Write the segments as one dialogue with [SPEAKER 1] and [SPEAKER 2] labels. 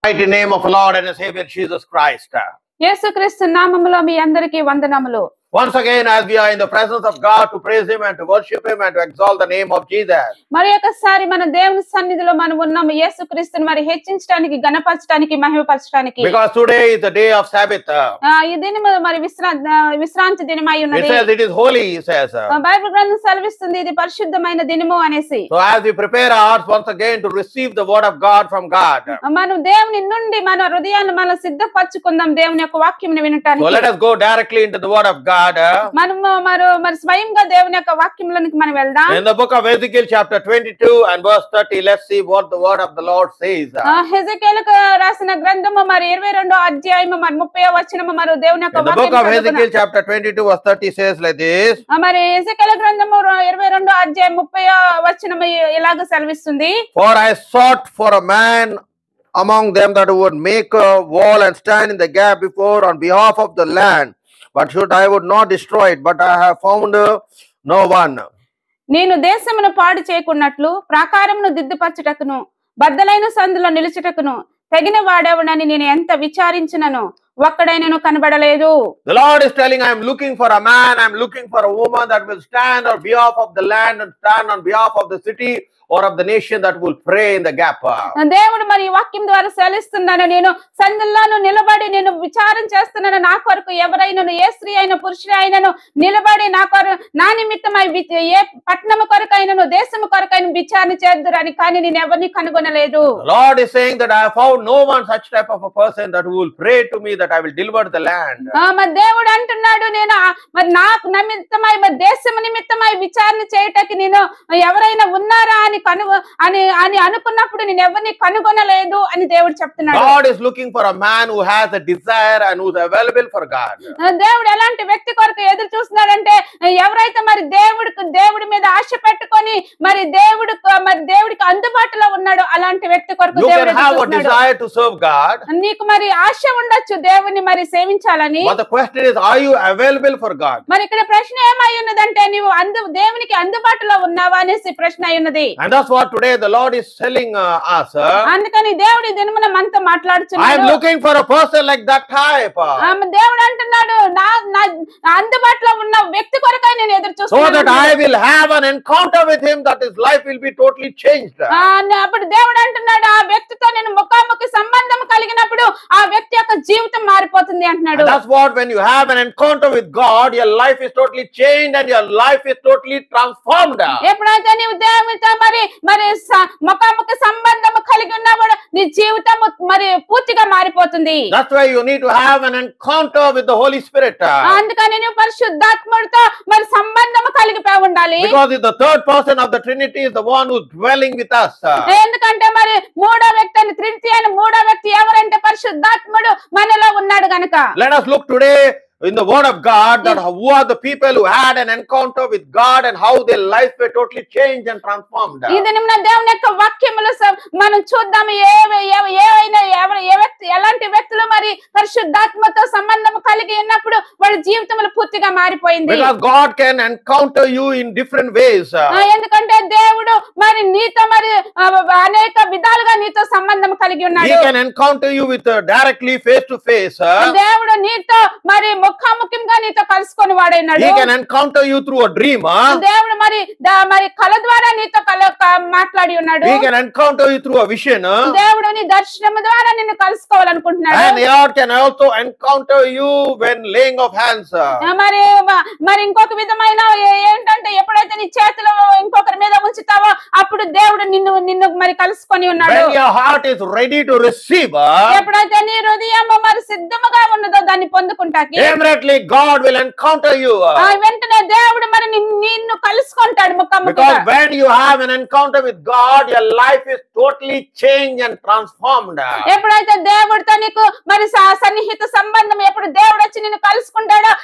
[SPEAKER 1] mighty name of Lord and Savior Jesus Christ.
[SPEAKER 2] యేసుక్రీస్తు నామములో మీ అందరికీ వందనములు
[SPEAKER 1] Once again, as we are in the presence of God to praise Him and to worship Him and to exalt the name of Jesus.
[SPEAKER 2] మరి ఒకసారి మన దేవుని సన్నిధిలో మనం ఉన్నాము యేసుక్రీస్తుని మరి హెచ్చించడానికి గణపరచడానికి మహిమపరచడానికి
[SPEAKER 1] Because today is the day of Sabbath.
[SPEAKER 2] ఆ, ఈ దినము మరి విశ్రా ఆ, విశ్రాంతి దినమై
[SPEAKER 1] It
[SPEAKER 2] ఉన్నది
[SPEAKER 1] says it is holy, he says.
[SPEAKER 2] ఆ, బైబిల్ గ్రంథం సెలవిస్తుంది ఇది పరిశుద్ధమైన దినము అనేసి
[SPEAKER 1] So as we prepare our hearts once again to receive the word of God from God.
[SPEAKER 2] మనం దేవుని నుండి మన హృదయాన్ని మనం సిద్ధపరచుకుందాం దేవుని యొక్క వాక్యం
[SPEAKER 1] So
[SPEAKER 2] వినటానికి
[SPEAKER 1] let us go directly into the word of God.
[SPEAKER 2] మనము మరి మరి స్వయంగా దేవుని యొక్క వాక్యంలోనికి మనం వెళ్దాం
[SPEAKER 1] In the book of Ezekiel chapter 22 and verse 30, let's see what the word of the Lord says.
[SPEAKER 2] ఆ, హెజకేలకు రాసిన గ్రంథము మరి ఇరవై రెండో అధ్యాయము మరి ముప్పై వచనము మరి దేవుని యొక్క
[SPEAKER 1] In the book
[SPEAKER 2] వాక్యం
[SPEAKER 1] of
[SPEAKER 2] చదువుకున్నాం.
[SPEAKER 1] Ezekiel chapter 22 verse 30 says like this.
[SPEAKER 2] ఆ, మరి ఎజకేల గ్రంథము ర- ఇరవై రెండో అధ్యాయం ముప్పై వచనము ఇలాగ సెలవిస్తుంది
[SPEAKER 1] For I sought for a man among them that would make a wall and stand in the gap before on behalf of the land, but should I would not destroy it, but I have found uh, no one.
[SPEAKER 2] నేను దేశమును పాడు చేయకున్నట్లు ప్రాకారమును దిద్దుపరచుటకును బద్దలైన సందులో నిలుచుటకును తగిన వాడేవనని నేను ఎంత విచారించినను ఒక్కడైనను కనబడలేదు
[SPEAKER 1] The Lord is telling, I am looking for a man, I am looking for a woman that will stand on behalf of the land and stand on behalf of the city or of the nation that will pray in the gap.
[SPEAKER 2] దేవుడు మరి ఈ వాక్యం ద్వారా సెలవిస్తున్నాను నేను సందుల్లోను నిలబడి నేను విచారం చేస్తున్నాను నా కొరకు ఎవరైనాను ఏ స్త్రీ అయిన పురుషుడు అయినను నిలబడి నా కొరకు నా నిమిత్తమై వి- ఏ పట్టణము కొరకైనను దేశము కొరకైన విచారణ చేద్దురని కానీ నేను ఎవరిని కనుగొనలేదు
[SPEAKER 1] The Lord is saying that I have found no one such type of a person that will pray to me that I will deliver the land.
[SPEAKER 2] ఆ, మరి దేవుడు అంటున్నాడు నేను ఆ- మరి నాకు నిమిత్తమై మరి దేశము నిమిత్తమై విచారణ చేయటానికి నేను ఎవరైనా ఉన్నారా అని కను అని అని అనుకున్నప్పుడు నేను ఎవరిని కనుగొనలేదు అని దేవుడు చెప్తున్నాడు
[SPEAKER 1] God is looking for a man who has a desire and who's available for God.
[SPEAKER 2] ఆ, దేవుడు ఎలాంటి వ్యక్తి కొరకు ఎదురు చూస్తున్నాడంటే ఎవరైతే మరి దేవుడికి దేవుడి మీద ఆశ పెట్టుకొని మరి దేవుడు మరి దేవుడికి అందుబాటులో ఉన్నాడో అలాంటి వ్యక్తి కొరకు
[SPEAKER 1] You
[SPEAKER 2] దేవుడు
[SPEAKER 1] can
[SPEAKER 2] ఎదురు
[SPEAKER 1] have a
[SPEAKER 2] చూస్తున్నాడు.
[SPEAKER 1] desire to serve God,
[SPEAKER 2] నీకు మరి ఆశ ఉండొచ్చు దేవుడిని మరి సేవించాలని
[SPEAKER 1] but the question is, are you available for God?
[SPEAKER 2] మరి ఇక్కడ ప్రశ్న ఏమై ఉన్నదంటే నీవు అందు దేవునికి అందుబాటులో ఉన్నావా అనేసి ప్రశ్న అయి ఉన్నది
[SPEAKER 1] And that's what today the Lord is telling uh, us. uh,
[SPEAKER 2] అందుకని దేవుడి దినమున మనతో
[SPEAKER 1] I am
[SPEAKER 2] మాట్లాడుతున్నాడు
[SPEAKER 1] looking for a person like that type. uh,
[SPEAKER 2] ఆ, దేవుడు అంటున్నాడు నా నా అందుబాటులో ఉన్న వ్యక్తి కొరకై నేను ఎదురు
[SPEAKER 1] so that
[SPEAKER 2] చూస్తున్నాను
[SPEAKER 1] I will have an encounter with him that his life will be totally changed.
[SPEAKER 2] ఆ, న- అప్పుడు దేవుడు అంటున్నాడు ఆ వ్యక్తితో నేను ముఖాముఖి సంబంధం కలిగినప్పుడు ఆ వ్యక్తి యొక్క జీవితం మారిపోతుంది అంటున్నాడు
[SPEAKER 1] And that's what when you have an encounter with God, your life is totally changed and your life is totally transformed.
[SPEAKER 2] ఎప్పుడైతే నీవు దేవునితో మరి మరి స- ముఖాముఖి సంబంధం కలిగి ఉన్నప్పుడు నీ జీవితం మరి పూర్తిగా మారిపోతుంది
[SPEAKER 1] That's why you need to have an encounter with the Holy Spirit.
[SPEAKER 2] ఆ, అందుకని నువ్వు పరిశుద్ధాత్ముడితో మరి సంబంధం కలిగి ఉండాలి
[SPEAKER 1] Because if the third person of the Trinity is the one who's dwelling with us.
[SPEAKER 2] ఎందుకంటే మరి మూడో వ్యక్తి అని తృప్తి అయిన మూడో వ్యక్తి ఎవరంటే పరిశుద్ధాత్ముడు మనలో ఉన్నాడు గనక
[SPEAKER 1] Let us look today in the Word of God that who are the people who had an encounter with God and how their life were totally changed and transformed.
[SPEAKER 2] ఇది నిన్న దేవుని యొక్క వాక్యములు స- మనం చూద్దాము ఏ ఏ- ఏవైనా ఎవరు ఏ వ్యక్తి ఎలాంటి వ్యక్తులు మరి పరిశుద్ధాత్మతో సంబంధం కలిగి ఉన్నప్పుడు వాళ్ళ జీవితంలో పూర్తిగా మారిపోయింది
[SPEAKER 1] Because God can encounter you in different ways.
[SPEAKER 2] ఆ, ఎందుకంటే దేవుడు మరి నీతో మరి ఆ, అనేక విధాలుగా నీతో సంబంధం కలిగి
[SPEAKER 1] He
[SPEAKER 2] ఉన్నాడు
[SPEAKER 1] can encounter you with uh, directly face to face.
[SPEAKER 2] దేవుడు నీతో మరి ముఖాముఖంగా నీతో కలుసుకొని వాడైనాడు
[SPEAKER 1] He can encounter you through a dream. huh?
[SPEAKER 2] దేవుడు మరి దా- మరి కళ ద్వారా నీతో కల క- మాట్లాడి ఉన్నాడు
[SPEAKER 1] He can encounter you through a vision. huh?
[SPEAKER 2] దేవుడు నీ దర్శనం ద్వారా నిన్ను కలుసుకోవాలనుకుంటున్నాడు
[SPEAKER 1] And God can also encounter you when laying of hands.
[SPEAKER 2] ఆ, మరి మ- మరి ఇంకొక విధమైన ఏ- ఏంటంటే ఎప్పుడైతే నీ చేతిలో ఇంకొకరి మీద ఉంచుతావో అప్పుడు దేవుడు నిన్ను నిన్ను మరి కలుసుకొని ఉన్నాడు
[SPEAKER 1] When your heart is ready to receive, huh?
[SPEAKER 2] ఎప్పుడైతే నీ హృదయం మరి సిద్ధముగా ఉన్నదో దాన్ని పొందుకుంటాకి
[SPEAKER 1] immediately God will encounter you.
[SPEAKER 2] ఆ వెంటనే దేవుడు మరి నిన్- నిన్ను కలుసుకుంటాడు ముఖాముఖిగా
[SPEAKER 1] Because when you have an encounter with God, your life is totally changed and transformed.
[SPEAKER 2] ఎప్పుడైతే దేవుడితో నీకు మరి స- సన్నిహిత సంబంధం ఎప్పుడు దేవుడు వచ్చి నిన్ను కలుసుకుంటాడో నీ జీవితం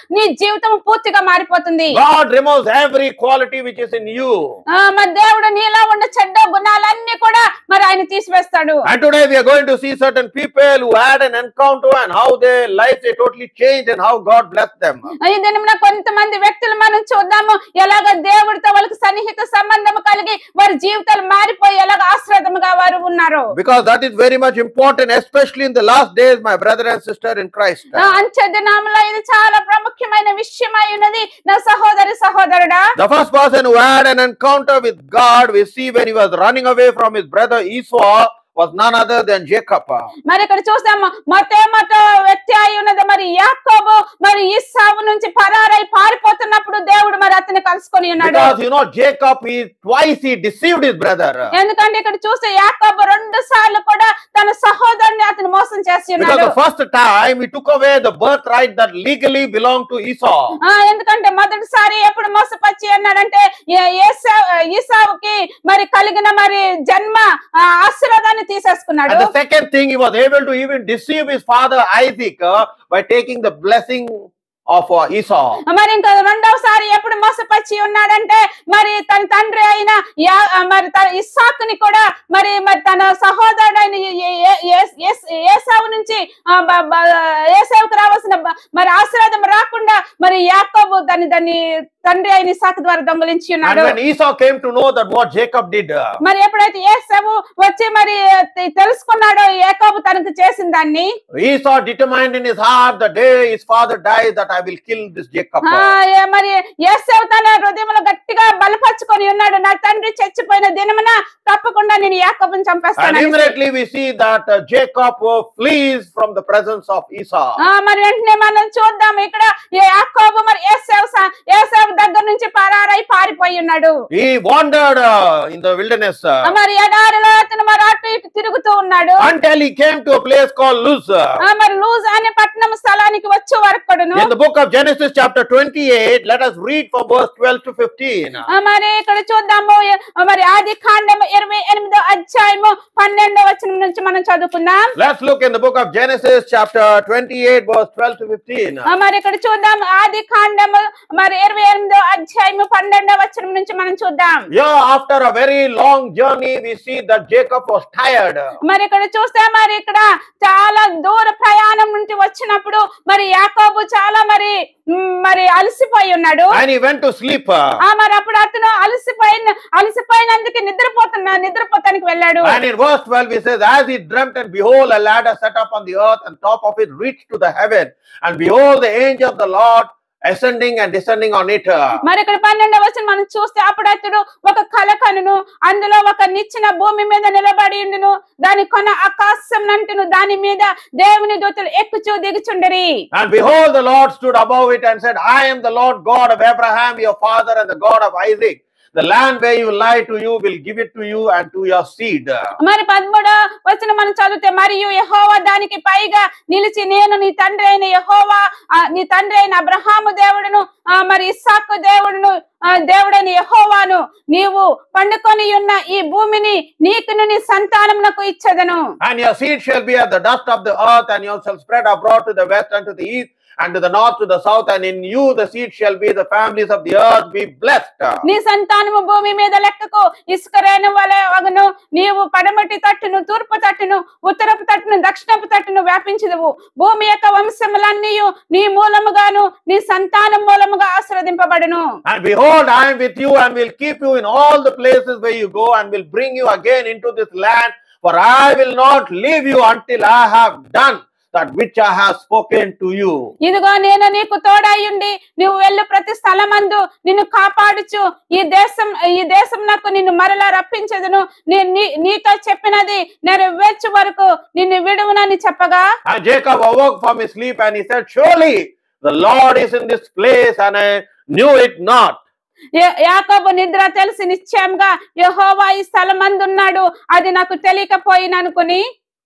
[SPEAKER 2] జీవితం పూర్తిగా మారిపోతుంది
[SPEAKER 1] God removes every quality which is in you.
[SPEAKER 2] ఆ, మరి దేవుడు నీలో ఉన్న చెడ్డ గుణాలన్నీ కూడా మరి ఆయన తీసివేస్తాడు
[SPEAKER 1] And today we are going to see certain people who had an encounter and how their lives they totally changed and how God blessed them.
[SPEAKER 2] ఈ దినమున కొంతమంది వ్యక్తులు మనం చూద్దాము ఎలాగ దేవుడితో వాళ్ళకి సన్నిహిత సంబంధం కలిగి వారి జీవితాలు మారిపోయి ఎలాగ ఆశ్రదముగా వారు ఉన్నారు
[SPEAKER 1] Because that is very much important, especially in the last days, my brother and sister in Christ.
[SPEAKER 2] ఆ, అంచె దినాములో ఇది చాలా ప్రాముఖ్యమైన విషయమై ఉన్నది నా సహోదరి సహోదరుడా
[SPEAKER 1] The first person who had an encounter with God, we see when he was running away from his brother Esau, was none other than Jacob.
[SPEAKER 2] మరి ఇక్కడ చూస్తాము మొత్తం మొత్త వ్యక్తి అయి ఉన్నది మరి యాకోబు మరి ఇస్సావు నుంచి పరారై పారిపోతున్నప్పుడు దేవుడు మరి అతన్ని కలుసుకొని ఉన్నాడు
[SPEAKER 1] Because you know, Jacob, he twice he deceived his brother.
[SPEAKER 2] ఎందుకంటే ఇక్కడ చూస్తే యాకోబు రెండు సార్లు కూడా తన సహోదరుని అతను మోసం చేసి
[SPEAKER 1] Because
[SPEAKER 2] ఉన్నాడు
[SPEAKER 1] the first time he took away the birthright that legally belonged to Esau.
[SPEAKER 2] ఆ ఎందుకంటే మొదటిసారి ఎప్పుడు మోసపచ్చి అన్నాడంటే ఏ- ఏసా- ఈసావుకి మరి కలిగిన మరి జన్మ ఆ, ఆశీర్వాదాన్ని తీసేసుకున్నాడు
[SPEAKER 1] And the second thing, he was able to even deceive his father Isaac uh, by taking the blessing of uh, Esau.
[SPEAKER 2] మరి ఇంకా రెండవసారి ఎప్పుడు మోసపచ్చి ఉన్నాడంటే మరి తన తండ్రి అయిన యా- మరి తన ఇస్సాకుని కూడా మరి మరి తన సహోదరుడైన ఏ- ఏ- ఏ- ఏ- ఏసావు నుంచి ఆ, బ- బ- ఏసావుకు రావాల్సిన బ- మరి ఆశీర్వాదం రాకుండా మరి యాకోబు దాన్ని దాన్ని తండ్రి అయిన ఇస్సాకు ద్వారా దొంగలించి
[SPEAKER 1] And
[SPEAKER 2] ఉన్నాడు
[SPEAKER 1] when Esau came to know that what Jacob did, uh,
[SPEAKER 2] మరి ఎప్పుడైతే ఏసావు వచ్చి మరి తె- తెలుసుకున్నాడో యాకోబు తనకు చేసిన దాన్ని
[SPEAKER 1] Esau determined in his heart the day his father dies that I will kill this Jacob.
[SPEAKER 2] ఆ, ఏ- మరి ఏసావు తన హృదయంలో గట్టిగా బలపరుచుకొని ఉన్నాడు నా తండ్రి చచ్చిపోయిన దినమున తప్పకుండా నేను యాకోబుని
[SPEAKER 1] And
[SPEAKER 2] చంపేస్తాను
[SPEAKER 1] immediately we see that uh, Jacob uh, flees from the presence of Esau.
[SPEAKER 2] మరి వెంటనే మనం చూద్దాం ఇక్కడ ఈ యాకోబు మరి ఏసావు స- ఏసావు దగ్గర నుంచి పరారై పారిపోయి ఉన్నాడు
[SPEAKER 1] He wandered uh, in the wilderness uh,
[SPEAKER 2] ఆ, మరి ఎడారిలో అతను మరి అటు ఇటు తిరుగుతూ ఉన్నాడు
[SPEAKER 1] until he came to a place called Luz.
[SPEAKER 2] ఆ, మరి లూజ్ అనే పట్టణం స్థలానికి వచ్చే వరకు కూడాను
[SPEAKER 1] In the book of Genesis, chapter 28, let us read from verse 12 to 15.
[SPEAKER 2] ఆ, మరి ఇక్కడ చూద్దాము ఎ- మరి ఆది కాండము ఇరవై ఎనిమిదో అధ్యాయము పన్నెండో వచనం నుంచి మనం చదువుకుందాం
[SPEAKER 1] Let's look in the book of Genesis, chapter 28, verse 12 to 15.
[SPEAKER 2] ఆ, మరి ఇక్కడ చూద్దాం ఆది కాండము మరి ఇరవై ఎనిమిదో అధ్యాయము పన్నెండో వచనం నుంచి మనం చూద్దాం
[SPEAKER 1] Yeah, after a very long journey, we see that Jacob was tired.
[SPEAKER 2] మరి ఇక్కడ చూస్తే మరి ఇక్కడ చాలా దూర ప్రయాణం నుండి వచ్చినప్పుడు మరి యాకోబు చాలా మరి మ్, మరి అలసిపోయి ఉన్నాడు
[SPEAKER 1] And he went to sleep.
[SPEAKER 2] ఆ మరి అప్పుడు అతను అలసిపోయిన అలసిపోయినందుకు నిద్రపోతున్నా నిద్రపోతానికి వెళ్ళాడు
[SPEAKER 1] And in verse 12, he says, As he dreamt, and behold, a ladder set up on the earth, and top of it reached to the heaven. And behold, the angel of the Lord ascending and descending on it.
[SPEAKER 2] మరి ఇక్కడ పన్నెండవ వచ్చిన మనం చూస్తే అప్పుడు అతడు ఒక కల కనును అందులో ఒక నిచ్చిన భూమి మీద నిలబడి ఉండును దాని కొన ఆకాశం నంటును దాని మీద దేవుని దూతలు ఎక్కుచూ దిగుచుండరి
[SPEAKER 1] And behold, the Lord stood above it and said, I am the Lord God of Abraham, your father, and the God of Isaac. The land where you lie to you will give it to you and to your seed.
[SPEAKER 2] మరి పదమూడో వచ్చిన మనం చదివితే మరియు యహోవా దానికి పైగా నిలిచి నేను నీ తండ్రి అయిన యహోవా ఆ, నీ తండ్రి అయిన అబ్రహాము దేవుడును ఆ, మరి ఇస్సాకు దేవుడును ఆ, దేవుడైన యహోవాను నీవు పండుకొని ఉన్న ఈ భూమిని నీకును నీ సంతానమునకు ఇచ్చదను
[SPEAKER 1] And your seed shall be as the dust of the earth, and you shall spread abroad to the west and to the east, and to the north to the south, and in you the seed shall be the families of the earth be blessed.
[SPEAKER 2] నీ సంతానము భూమి మీద లెక్కకు ఇసుక రేణు వలె వగను నీవు పడమటి తట్టును తూర్పు తట్టును ఉత్తరపు తట్టును దక్షిణపు తట్టును వ్యాపించదువు భూమి యొక్క వంశములన్నీ నీ మూలముగాను నీ సంతానం మూలముగా ఆశీర్వదింపబడును
[SPEAKER 1] And behold, I am with you and will keep you in all the places where you go, and will bring you again into this land. For I will not leave you until I have done that which I have spoken to you.
[SPEAKER 2] ఇదిగో నేను నీకు తోడయ్యుండి నువ్వు వెళ్ళు ప్రతి స్థలమందు నిన్ను కాపాడుచు ఈ దేశం ఈ దేశం నాకు నిన్ను మరలా రప్పించదును నీ- నీ- నీతో చెప్పినది నెరవేర్చు వరకు నిన్ను విడువునని చెప్పగా
[SPEAKER 1] And Jacob awoke from his sleep and he said, Surely the Lord is in this place, and I knew it not.
[SPEAKER 2] యా- యాకోబు నిద్ర తెలిసి నిశ్చయంగా యెహోవా ఈ స్థలమందున్నాడు అది నాకు తెలియకపోయిననుకుని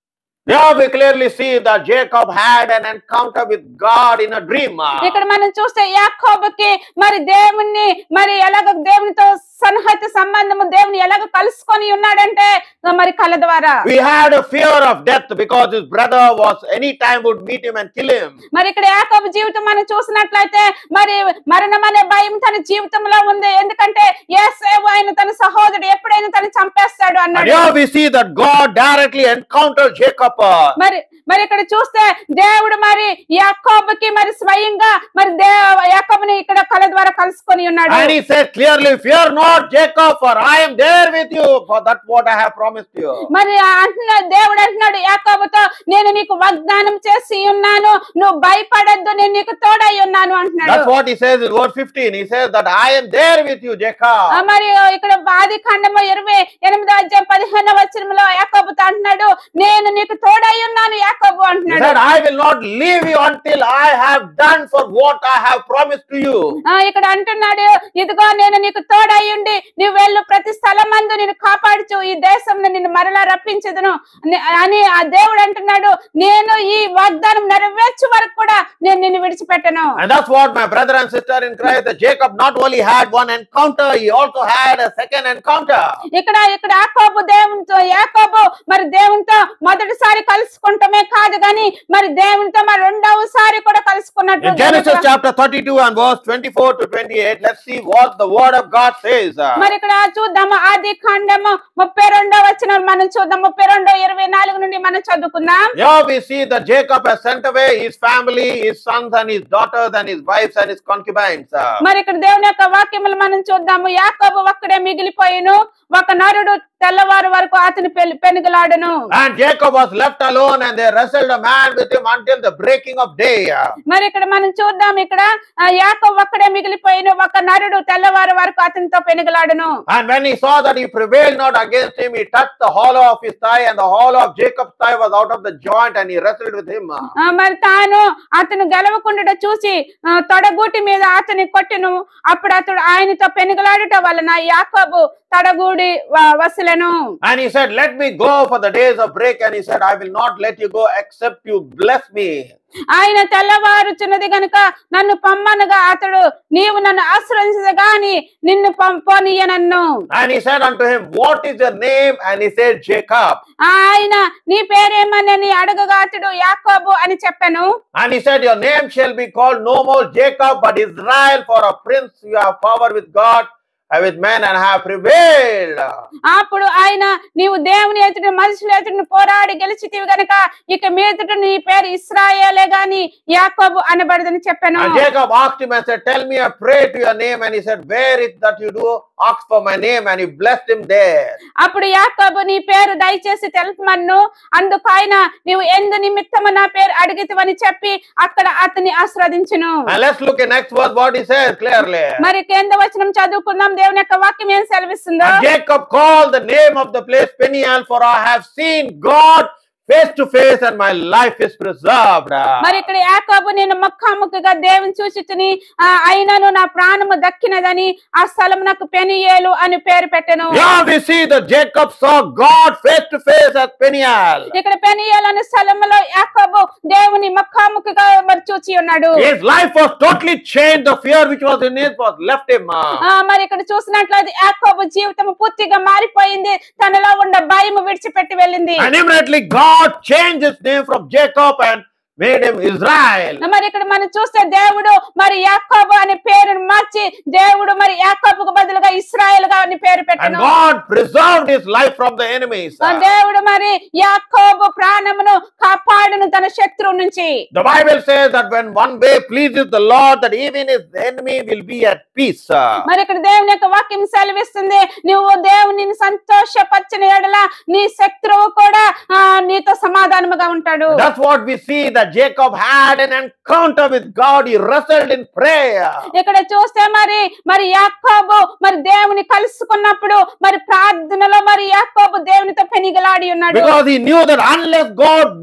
[SPEAKER 1] There we clearly see that Jacob had an encounter with God in a dream.
[SPEAKER 2] ఇక్కడ మనం చూస్తే యాకోబుకి మరి దేవుణ్ణి మరి ఎలాగ దేవునితో సన్నిహిత సంబంధము దేవుని ఎలాగ కలుసుకొని ఉన్నాడంటే మరి కళ ద్వారా
[SPEAKER 1] We had a fear of death because his brother was anytime would meet him and kill him.
[SPEAKER 2] మరి ఇక్కడ యాకోబు జీవితం మనం చూసినట్లయితే మరి మరణం అనే భయం తన జీవితంలో ఉంది ఎందుకంటే ఏసేవు ఆయన తన సహోదరుడు ఎప్పుడైనా తను చంపేస్తాడు
[SPEAKER 1] And
[SPEAKER 2] అన్నాడు
[SPEAKER 1] here we see that God directly encountered Jacob. uh,
[SPEAKER 2] మరి మరి ఇక్కడ చూస్తే దేవుడు మరి యాకోబుకి మరి స్వయంగా మరి దే యాకోబుని ఇక్కడ కళ ద్వారా కలుసుకొని ఉన్నాడు
[SPEAKER 1] And he said clearly, Fear not, Jacob, for I am there with you, for that what I have promised you.
[SPEAKER 2] మరి అంటున్నాడు దేవుడు అంటున్నాడు యాకోబుతో నేను నీకు వాగ్దానం చేసి ఉన్నాను నువ్వు భయపడద్దు నేను నీకు తోడై ఉన్నాను అంటున్నాడు
[SPEAKER 1] That's what he says in verse 15. He says that I am there with you,
[SPEAKER 2] ఆ,
[SPEAKER 1] Jacob.
[SPEAKER 2] మరి ఇక్కడ ఆది ఖండము ఇరవై ఎనిమిదో అధ్యాయం పదిహేను వచనంలో యాకోబుతో అంటున్నాడు నేను నీకు తోడై ఉన్నాను యాకోబు
[SPEAKER 1] He
[SPEAKER 2] అంటున్నాడు
[SPEAKER 1] said, I will not leave you until I have done for what I have promised to you.
[SPEAKER 2] ఆ ఇక్కడ అంటున్నాడు ఇదిగో నేను నీకు తోడయ్యుండి నువ్వు వెళ్ళు ప్రతి స్థలమందు నేను కాపాడుచు ఈ దేశంలో నిన్ను మరలా రప్పించదును అని- అని ఆ దేవుడు అంటున్నాడు నేను ఈ వాగ్దానం నెరవేర్చు వరకు కూడా నేను నిన్ను విడిచిపెట్టను
[SPEAKER 1] And that's what my brother and sister in Christ, that Jacob not only had one encounter, he also had a second encounter.
[SPEAKER 2] ఇక్కడ ఇక్కడ యాకోబు దేవునితో యాకోబు మరి దేవునితో మొదటిసారి కలుసుకుంటమే కాదు గాని మరి దేవునితో మరి రెండవసారి కూడా కలుసుకున్నట్టు
[SPEAKER 1] In Genesis chapter 32 and verse 24 to 28, let's see what the word of God says.
[SPEAKER 2] మరి ఇక్కడ చూద్దాము ఆది ఖండము ముప్పై రెండో వచ్చిన మనం చూద్దాం ముప్పై రెండో ఇరవై నాలుగు నుండి మనం చదువుకుందాం
[SPEAKER 1] Here we see that Jacob has sent away his family, his sons and his daughters and his wives and his concubines.
[SPEAKER 2] మరి ఇక్కడ దేవుని యొక్క వాక్యములు మనం చూద్దాము యాకోబు ఒక్కడే మిగిలిపోయిను ఒక నరుడు తెల్లవారు వరకు అతని పెళ్లి పెనుగులాడును
[SPEAKER 1] And Jacob was left alone and they wrestled a man with him until the breaking of day.
[SPEAKER 2] మరి ఇక్కడ మనం చూద్దాం ఇక్కడ ఆ, యాకోబు ఒక్కడే మిగిలిపోయిను ఒక నరుడు తెల్లవారు వరకు అతనితో పెనుగులాడును
[SPEAKER 1] And when he saw that he prevailed not against him, he touched the hollow of his thigh and the hollow of Jacob's thigh was out of the joint and he wrestled with him.
[SPEAKER 2] ఆ, మరి తాను అతను గెలవకుండా చూసి ఆ, తొడగూటి మీద అతని కొట్టెను అప్పుడు అతడు ఆయనతో పెనుగులాడుట వలన యాకోబు తడగూడి వ- వసలెను
[SPEAKER 1] And he said, Let me go for the days of break. And he said, I will not let you go except you bless me.
[SPEAKER 2] ఆయన తెల్లవారుచున్నది గనుక నన్ను పమ్మనగా అతడు నీవు నన్ను ఆశ్రయించగాని నిన్ను పంపోనియ నన్ను
[SPEAKER 1] And he said unto him, What is your name? And he said, Jacob.
[SPEAKER 2] ఆయన నీ పేరేమని అడగగా అతడు యాకోబు అని చెప్పాను
[SPEAKER 1] And he said, Your name shall be called no more Jacob, but Israel, for a prince you have power with God and with men and have prevailed.
[SPEAKER 2] అప్పుడు ఆయన నీవు దేవుని ఎదుట మనుషుల ఎదుట పోరాడి గెలిచితివి గనక ఇక మీదట నీ పేరు ఇస్రాయేలే గాని యాకోబు అనబడదని చెప్పాను
[SPEAKER 1] And Jacob asked him and said, Tell me a pray to your name. And he said, Where is that you do? Ask for my name. And he blessed him there.
[SPEAKER 2] అప్పుడు యాకోబు నీ పేరు దయచేసి తెలుపమన్ను అందుకు ఆయన నీవు ఎందు నిమిత్తము నా పేరు అడిగితివని చెప్పి అక్కడ అతని ఆస్వాదించును
[SPEAKER 1] And let's look at next verse what he says clearly.
[SPEAKER 2] మరి కేంద్ర వచనం చదువుకుందాం దేవుని యొక్క వాక్యం ఏం సెలవిస్తుందో
[SPEAKER 1] And Jacob called the name of the place Peniel, for I have seen God face to face, and my life is preserved.
[SPEAKER 2] మరి ఇక్కడ యాకోబు నేను ముఖాముఖిగా దేవుని చూచుచుని ఆ, అయినను నా ప్రాణము దక్కినదని ఆ స్థలం నాకు పెనియేలు అని పేరు పెట్టెను
[SPEAKER 1] Here we see that Jacob saw God face to face at Peniel.
[SPEAKER 2] ఇక్కడ పెనియేలు అనే స్థలంలో యాకోబు దేవుని ముఖాముఖిగా మరి చూచి ఉన్నాడు
[SPEAKER 1] His life was totally changed. The fear which was in it was left him.
[SPEAKER 2] ఆ మరి ఇక్కడ చూసినట్లయితే యాకోబు జీవితం పూర్తిగా మారిపోయింది తనలో ఉన్న భయం విడిచిపెట్టి వెళ్ళింది
[SPEAKER 1] And immediately God changed his name from Jacob and made him Israel.
[SPEAKER 2] మరి ఇక్కడ మనం చూస్తే దేవుడు మరి యాకోబు అనే పేరును మార్చి దేవుడు మరి యాకోబుకు బదులుగా ఇస్రాయేల్ గా అని పేరు
[SPEAKER 1] And
[SPEAKER 2] పెట్టను
[SPEAKER 1] God preserved his life from the enemies.
[SPEAKER 2] ఆ దేవుడు మరి యాకోబు ప్రాణమును కాపాడును తన శత్రువు నుంచి
[SPEAKER 1] The Bible says that when one way pleases the Lord, that even his enemy will be at peace.
[SPEAKER 2] మరి ఇక్కడ దేవుని యొక్క వాక్యం సెలవిస్తుంది నువ్వు దేవుని సంతోషపరచిన ఎడల నీ శత్రువు కూడా ఆ, నీతో సమాధానముగా ఉంటాడు
[SPEAKER 1] That's what we see that Jacob had an encounter with God. He wrestled in prayer.
[SPEAKER 2] ఇక్కడ చూస్తే మరి మరి యాకోబు మరి దేవుని కలుసుకున్నప్పుడు మరి ప్రార్థనలో మరి యాకోబు దేవునితో పెనిగలాడి ఉన్నాడు
[SPEAKER 1] Because he knew that unless God blesses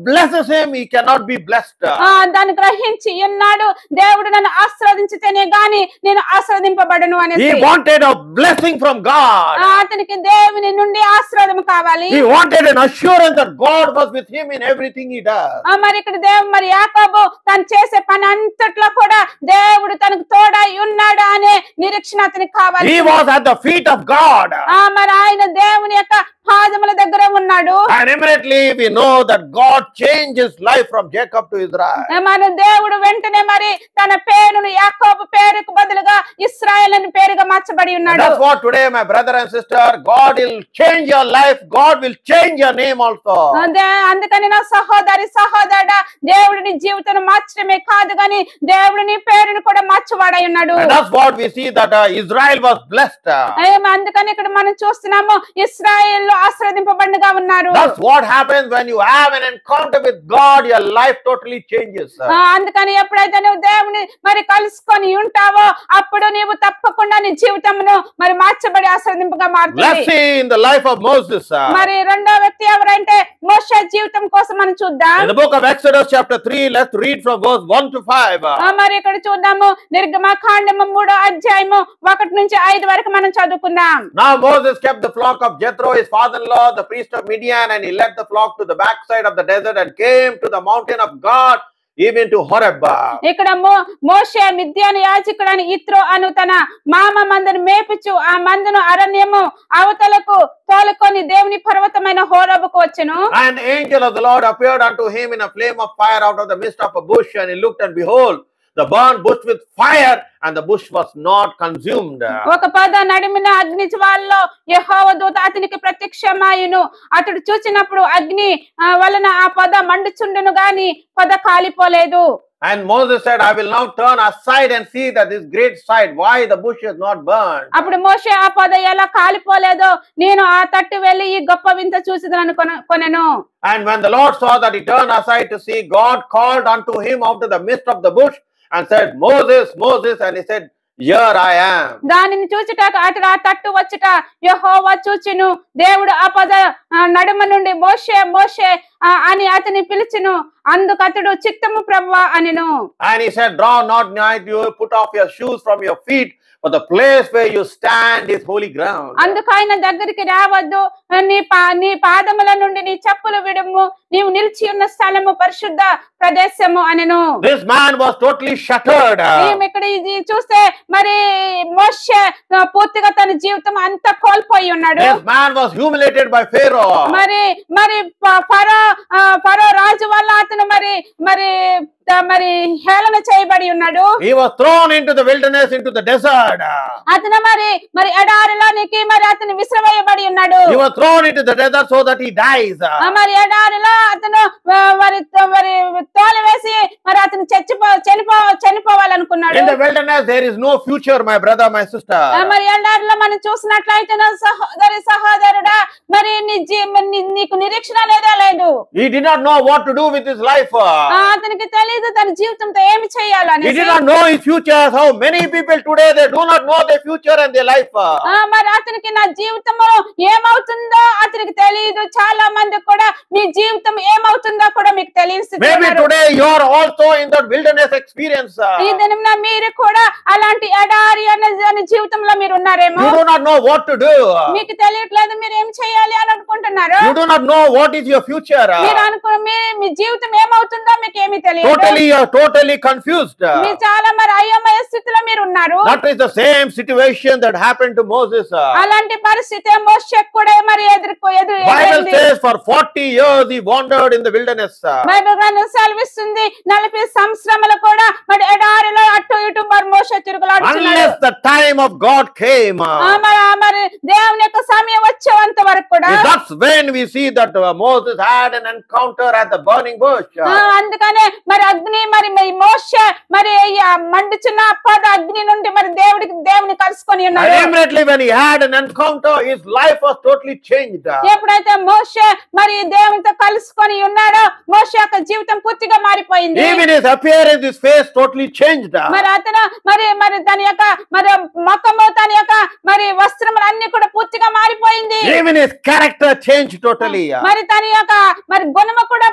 [SPEAKER 1] him, he cannot be blessed.
[SPEAKER 2] ఆ దాన్ని గ్రహించి ఉన్నాడు దేవుడు నన్ను ఆశీర్వదించితేనే గాని నేను ఆశీర్వదింపబడను
[SPEAKER 1] He
[SPEAKER 2] అనేసి
[SPEAKER 1] wanted a blessing from
[SPEAKER 2] ఆ,
[SPEAKER 1] God.
[SPEAKER 2] అతనికి దేవుని నుండి ఆశీర్వాదం కావాలి
[SPEAKER 1] He wanted an assurance that God was with him in everything he does.
[SPEAKER 2] ఆ, మరి ఇక్కడ దేవు మరి యాకోబు తను చేసే పని అంతట్లో కూడా దేవుడు తనకు తోడై ఉన్నాడు అనే నిరీక్షణ అతనికి కావాలి
[SPEAKER 1] He was at the feet of God.
[SPEAKER 2] ఆ మరి ఆయన దేవుని యొక్క పాదముల దగ్గర ఉన్నాడు
[SPEAKER 1] And immediately we know that God changed his life from Jacob to Israel.
[SPEAKER 2] ఆ, మన దేవుడు వెంటనే మరి తన పేరును యాకోబు పేరుకు బదులుగా ఇస్రాయల్ అని పేరుగా మార్చబడి
[SPEAKER 1] And
[SPEAKER 2] ఉన్నాడు
[SPEAKER 1] that's what today, my brother and sister, God will change your life. God will change your name also.
[SPEAKER 2] అదే అందుకని నా సహోదరి సహోదరుడా దేవుడు నీ జీవితం మార్చడమే కాదు గాని దేవుడు నీ పేరును కూడా మార్చువాడై ఉన్నాడు
[SPEAKER 1] And that's what we see that uh, Israel was blessed.
[SPEAKER 2] ఏం అందుకని ఇక్కడ మనం చూస్తున్నాము ఇస్రాయేల్ ఆశ్రదింపబడిగా ఉన్నారు
[SPEAKER 1] That's what happens when you have an encounter with God, your life totally changes.
[SPEAKER 2] ఆ, అందుకని ఎప్పుడైతే నువ్వు దేవుని మరి కలుసుకొని ఉంటావో అప్పుడు నీవు తప్పకుండా నీ జీవితమును మరి మార్చబడి ఆశ్రదింపుగా
[SPEAKER 1] Let's
[SPEAKER 2] మారుతుంది
[SPEAKER 1] see in the life of Moses. uh,
[SPEAKER 2] మరి రెండో వ్యక్తి ఎవరంటే మోషే జీవితం కోసం మనం చూద్దాం
[SPEAKER 1] In the book of Exodus, chapter 3, let's read from verse 1 to 5.
[SPEAKER 2] ఆ, మరి ఇక్కడ చూద్దాము నిర్గమకాండము మూడో అధ్యాయము ఒకటి నుంచి ఐదు వరకు మనం చదువుకుందాం
[SPEAKER 1] Now Moses kept the flock of Jethro, his father-in-law, the priest of Midian, and he led the flock to the backside of the desert and came to the mountain of God, even to Horeb.
[SPEAKER 2] ఇక్కడ మో మోషే మిద్యాను యాజకుడని ఇత్రో అను తన మామ మందను మేపుచు ఆ మందను అరణ్యము అవతలకు తోలుకొని దేవుని పర్వతమైన హోరబుకు వచ్చెను
[SPEAKER 1] And the angel of the Lord appeared unto him in a flame of fire out of the midst of a bush, and he looked, and behold, the burnt bush with fire, and the bush was not consumed.
[SPEAKER 2] ఒక పద నడిమిన అగ్ని జ్వాలలో యెహోవ దూత అతనికి ప్రత్యక్షమాయును అతడు చూచినప్పుడు అగ్ని ఆ, వలన ఆ పద మండుచుండును గాని పద కాలిపోలేదు
[SPEAKER 1] And Moses said, I will now turn aside and see that this great sight, why the bush is not burned.
[SPEAKER 2] అప్పుడు మోషే ఆ పద ఎలా కాలిపోలేదో నేను ఆ తట్టు వెళ్లి ఈ గొప్ప వింత చూసిదనను కొనెను
[SPEAKER 1] And when the Lord saw that he turned aside to see, God called unto him out of the midst of the bush and said, Moses, Moses, and he said, Here I am.
[SPEAKER 2] దానిని చూచుట అటు ఆ తట్టు వచ్చుట యెహోవా చూచును దేవుడు ఆ పద ఆ, నడుమ నుండి మోషే మోషే ఆ, అని అతని పిలిచును అందుకు అతడు చిత్తము ప్రభువా అనెను
[SPEAKER 1] And he said, Draw not nigh you, put off your shoes from your feet, for the place where you stand is holy ground.
[SPEAKER 2] అందుకు ఆయన దగ్గరికి రావద్దు నీ పా నీ పాదముల నుండి నీ చెప్పులు విడుము నీవు నిలిచి ఉన్న స్థలము పరిశుద్ధ ప్రదేశము అనెను
[SPEAKER 1] This man was totally shattered.
[SPEAKER 2] ఈమె ఇక్కడ ఇది చూస్తే మరి మోషే ఆ, పూర్తిగా తన జీవితం అంతా కోల్పోయి ఉన్నాడు
[SPEAKER 1] This man was humiliated by Pharaoh.
[SPEAKER 2] మరి మరి ప- ఫరో ఆ, ఫరో రాజు వల్ల అతను మరి మరి త- మరి హేళన చేయబడి ఉన్నాడు
[SPEAKER 1] He was thrown into the wilderness, into the desert.
[SPEAKER 2] అతను మరి మరి ఎడారిలోనికి మరి అతను విసిరవేయబడి ఉన్నాడు
[SPEAKER 1] He was thrown into the desert so that he dies.
[SPEAKER 2] ఆ, మరి ఎడారిలో అతను ఆ, మరి త- మరి తోలు వేసి మరి అతను చచ్చిపో చనిపో చనిపోవాలనుకున్నాడు
[SPEAKER 1] In the wilderness, there is no future, my brother, my sister.
[SPEAKER 2] ఆ, మరి ఎడారిలో మనం చూసినట్లయితే నా సహోదరి సహోదరుడా మరి నీ జీ మరి నీ- నీకు నిరీక్షణ అనేదే లేదు
[SPEAKER 1] He did not know what to do with his life.
[SPEAKER 2] ఆ, అతనికి తెలియదు తన జీవితంతో ఏమి
[SPEAKER 1] He
[SPEAKER 2] చేయాలని
[SPEAKER 1] did not know his future. How many people today they do not know their future and their life.
[SPEAKER 2] ఆ, మరి అతనికి నా జీవితము ఏమవుతుందో అతనికి తెలియదు చాలా మంది కూడా మీ జీవితం ఏమవుతుందో కూడా మీకు తెలియని స్థితిలో
[SPEAKER 1] Maybe
[SPEAKER 2] ఉన్నారు.
[SPEAKER 1] today you are also in that wilderness experience.
[SPEAKER 2] ఈ దినం మీరు కూడా అలాంటి ఎడారి అనే అనే జీవితంలో మీరు ఉన్నారేమో
[SPEAKER 1] You do not know what to do.
[SPEAKER 2] మీకు తెలియట్లేదు మీరు ఏం చేయాలి అని అనుకుంటున్నారు
[SPEAKER 1] You do not know what is your future.
[SPEAKER 2] మీరు అనుకో మీ మీ జీవితం ఏమవుతుందో మీకు ఏమీ తెలియదు
[SPEAKER 1] Totally, you are totally confused.
[SPEAKER 2] మీరు చాలా మరి అయోమయ స్థితిలో మీరు ఉన్నారు
[SPEAKER 1] That is the same situation that happened to Moses.
[SPEAKER 2] అలాంటి పరిస్థితి మోషకు కూడా మరి ఎదుర్కో ఎదురు
[SPEAKER 1] Bible
[SPEAKER 2] ఎదురైంది.
[SPEAKER 1] says for 40 years he wandered in the wilderness.
[SPEAKER 2] Bible గ్రంథం సెలవిస్తుంది నలభై సంవత్సరములు కూడా మరి ఎడారిలో అటు ఇటు మరి మోస తిరుగులాడుతున్నాడు
[SPEAKER 1] Unless the time of God came.
[SPEAKER 2] ఆ, మరి ఆ మరి దేవుని యొక్క సమయం వచ్చేంత వరకు కూడా
[SPEAKER 1] That's when we see that uh, Moses had an encounter at the burning bush.
[SPEAKER 2] ఆ, అందుకనే మరి అగ్ని మరి మరి మోస మరి ఈ ఆ మండుచున్న పద అగ్ని నుండి మరి దేవుడికి దేవుని కలుసుకొని
[SPEAKER 1] And
[SPEAKER 2] ఉన్నాడు
[SPEAKER 1] immediately when he had an encounter, his life was totally changed.
[SPEAKER 2] ఎప్పుడైతే మోసే మరి దేవునితో కలుసుకొని ఉన్నాడో మోస యొక్క జీవితం పూర్తిగా మారిపోయింది
[SPEAKER 1] Even his appearance, his face totally changed.
[SPEAKER 2] మరి అతను మరి మరి తన యొక్క మరి ముఖము తన యొక్క మరి వస్త్రములు అన్ని కూడా పూర్తిగా మారిపోయింది
[SPEAKER 1] Even his character changed totally.
[SPEAKER 2] మరి తన యొక్క మరి గుణము కూడా పూర్తిగా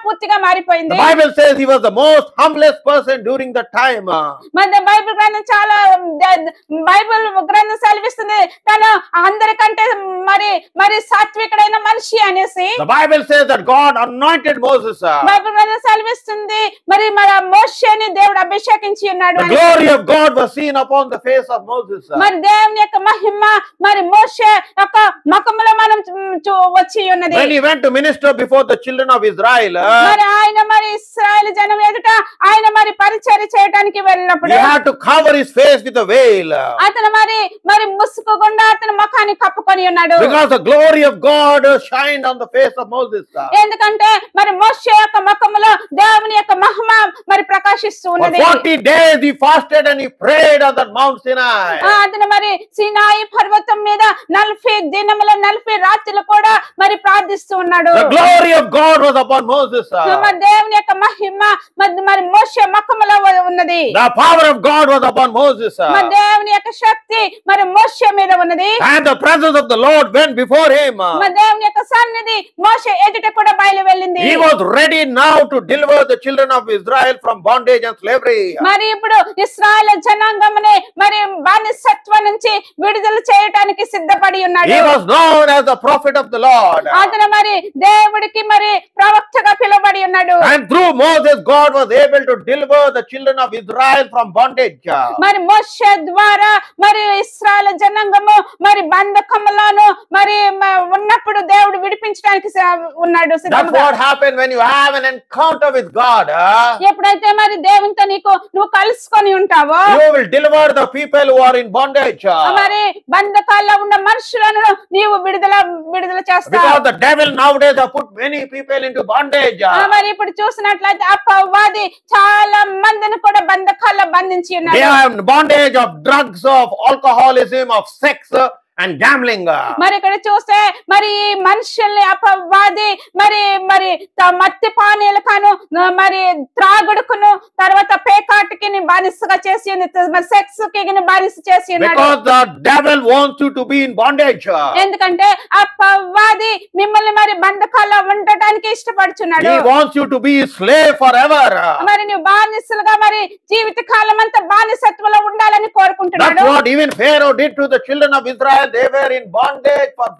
[SPEAKER 2] మారిపోయింది
[SPEAKER 1] The Bible says he was the most humblest person during the time. uh,
[SPEAKER 2] మరి బైబిల్ గ్రంథం చాలా ద- బైబిల్ గ్రంథం సెలవిస్తుంది తను అందరికంటే మరి మరి సాత్వికుడైన మనిషి అనేసి
[SPEAKER 1] The Bible says that God anointed Moses. uh,
[SPEAKER 2] Bible గ్రంథం సెలవిస్తుంది మరి మన మోషేని దేవుడు అభిషేకించి ఉన్నాడు
[SPEAKER 1] The
[SPEAKER 2] అని.
[SPEAKER 1] glory of God was seen upon the face of Moses. uh.
[SPEAKER 2] మరి దేవుని యొక్క మహిమ మరి మోషే యొక్క ముఖములో మనం చూ- చూ- వచ్చి ఉన్నది
[SPEAKER 1] When he went to minister before the children of Israel, uh,
[SPEAKER 2] మరి ఆయన మరి ఇస్రాయల్ జనం ఎదుట ఆయన మరి పరిచర్య చేయడానికి వెళ్ళినప్పుడు
[SPEAKER 1] he had to cover his face with a veil. uh,
[SPEAKER 2] అతను మరి మరి ముసుగుకుండా అతని ముఖాన్ని కప్పుకొని ఉన్నాడు
[SPEAKER 1] Because the glory of God uh, shined on the face of Moses. uh.
[SPEAKER 2] ఎందుకంటే మరి మోషే యొక్క ముఖములో దేవుని యొక్క మహిమ మరి ప్రకాశిస్తూ
[SPEAKER 1] For
[SPEAKER 2] ఉన్నది
[SPEAKER 1] 40 days he fasted and he prayed on that Mount Sinai.
[SPEAKER 2] ఆ, అతను మరి సినాయి పర్వతం మీద నలభై దినముల నలభై రాత్రులు కూడా మరి ప్రార్థిస్తూ ఉన్నాడు
[SPEAKER 1] The glory of God was upon Moses. uh.
[SPEAKER 2] మరి దేవుని యొక్క మహిమ మరి మరి మోషే ముఖములో ఉన్నది
[SPEAKER 1] The power of God was upon Moses. uh.
[SPEAKER 2] మరి దేవుని యొక్క శక్తి మరి మోషే మీద ఉన్నది
[SPEAKER 1] And the presence of the Lord went before him. uh.
[SPEAKER 2] మరి దేవుని యొక్క సన్నిధి మోషే ఎదుట కూడా బయలు వెళ్ళింది
[SPEAKER 1] He was ready now to deliver the children of Israel from bondage and slavery.
[SPEAKER 2] మరి ఇప్పుడు ఇస్రాయల్ జనాంగముని మరి బానిసత్వం నుంచి విడుదల చేయటానికి సిద్ధపడి ఉన్నాడు
[SPEAKER 1] He was known as the prophet of the Lord.
[SPEAKER 2] అతను మరి దేవుడికి మరి ప్రవక్తగా పిలువబడి ఉన్నాడు
[SPEAKER 1] And through Moses, God was able to deliver the children of Israel from bondage.
[SPEAKER 2] మరి మోషే ద్వారా మరి ఇస్రాయల్ జనాంగము మరి బంధకములను మరి మ- ఉన్నప్పుడు దేవుడు విడిపించడానికి స- ఉన్నాడు
[SPEAKER 1] That's
[SPEAKER 2] సిద్ధంగా.
[SPEAKER 1] what happened when you have an encounter with God. huh?
[SPEAKER 2] ఎప్పుడైతే మరి దేవునితో నీకు నువ్వు కలుసుకొని ఉంటావో
[SPEAKER 1] You will deliver the people who are in bondage.
[SPEAKER 2] మరి బంధకాల్లో ఉన్న మనుషులను నీవు విడుదల విడుదల చేస్తావు
[SPEAKER 1] Because the devil nowadays have put many people into bondage.
[SPEAKER 2] ఆ, మరి ఇప్పుడు చూసినట్లయితే అపవాది చాలా మందిని కూడా బంధకాల్లో బంధించి
[SPEAKER 1] They
[SPEAKER 2] ఉన్నాడు
[SPEAKER 1] are in bondage of drugs, of alcoholism, of sex, uh, and gambling.
[SPEAKER 2] మరి ఇక్కడ చూస్తే మరి ఈ మనుషుల్ని అపవాది మరి మరి త- మత్తి పానీయాలు కాను మరి త్రాగుడుకును తర్వాత పేకాటికి బానిసగా చేసి ఉంది మరి సెక్స్ కి బానిస చేసి ఉన్నాడు
[SPEAKER 1] Because the devil wants you to be in bondage.
[SPEAKER 2] ఎందుకంటే అపవాది మిమ్మల్ని మరి బంధకాల్లో ఉండటానికి ఇష్టపడుచున్నాడు
[SPEAKER 1] He wants you to be a slave forever.
[SPEAKER 2] మరి నువ్వు బానిసలుగా మరి జీవిత కాలం అంతా బానిసత్వంలో ఉండాలని
[SPEAKER 1] That's
[SPEAKER 2] కోరుకుంటున్నాడు
[SPEAKER 1] what even Pharaoh did to the children of Israel. They were in bondage for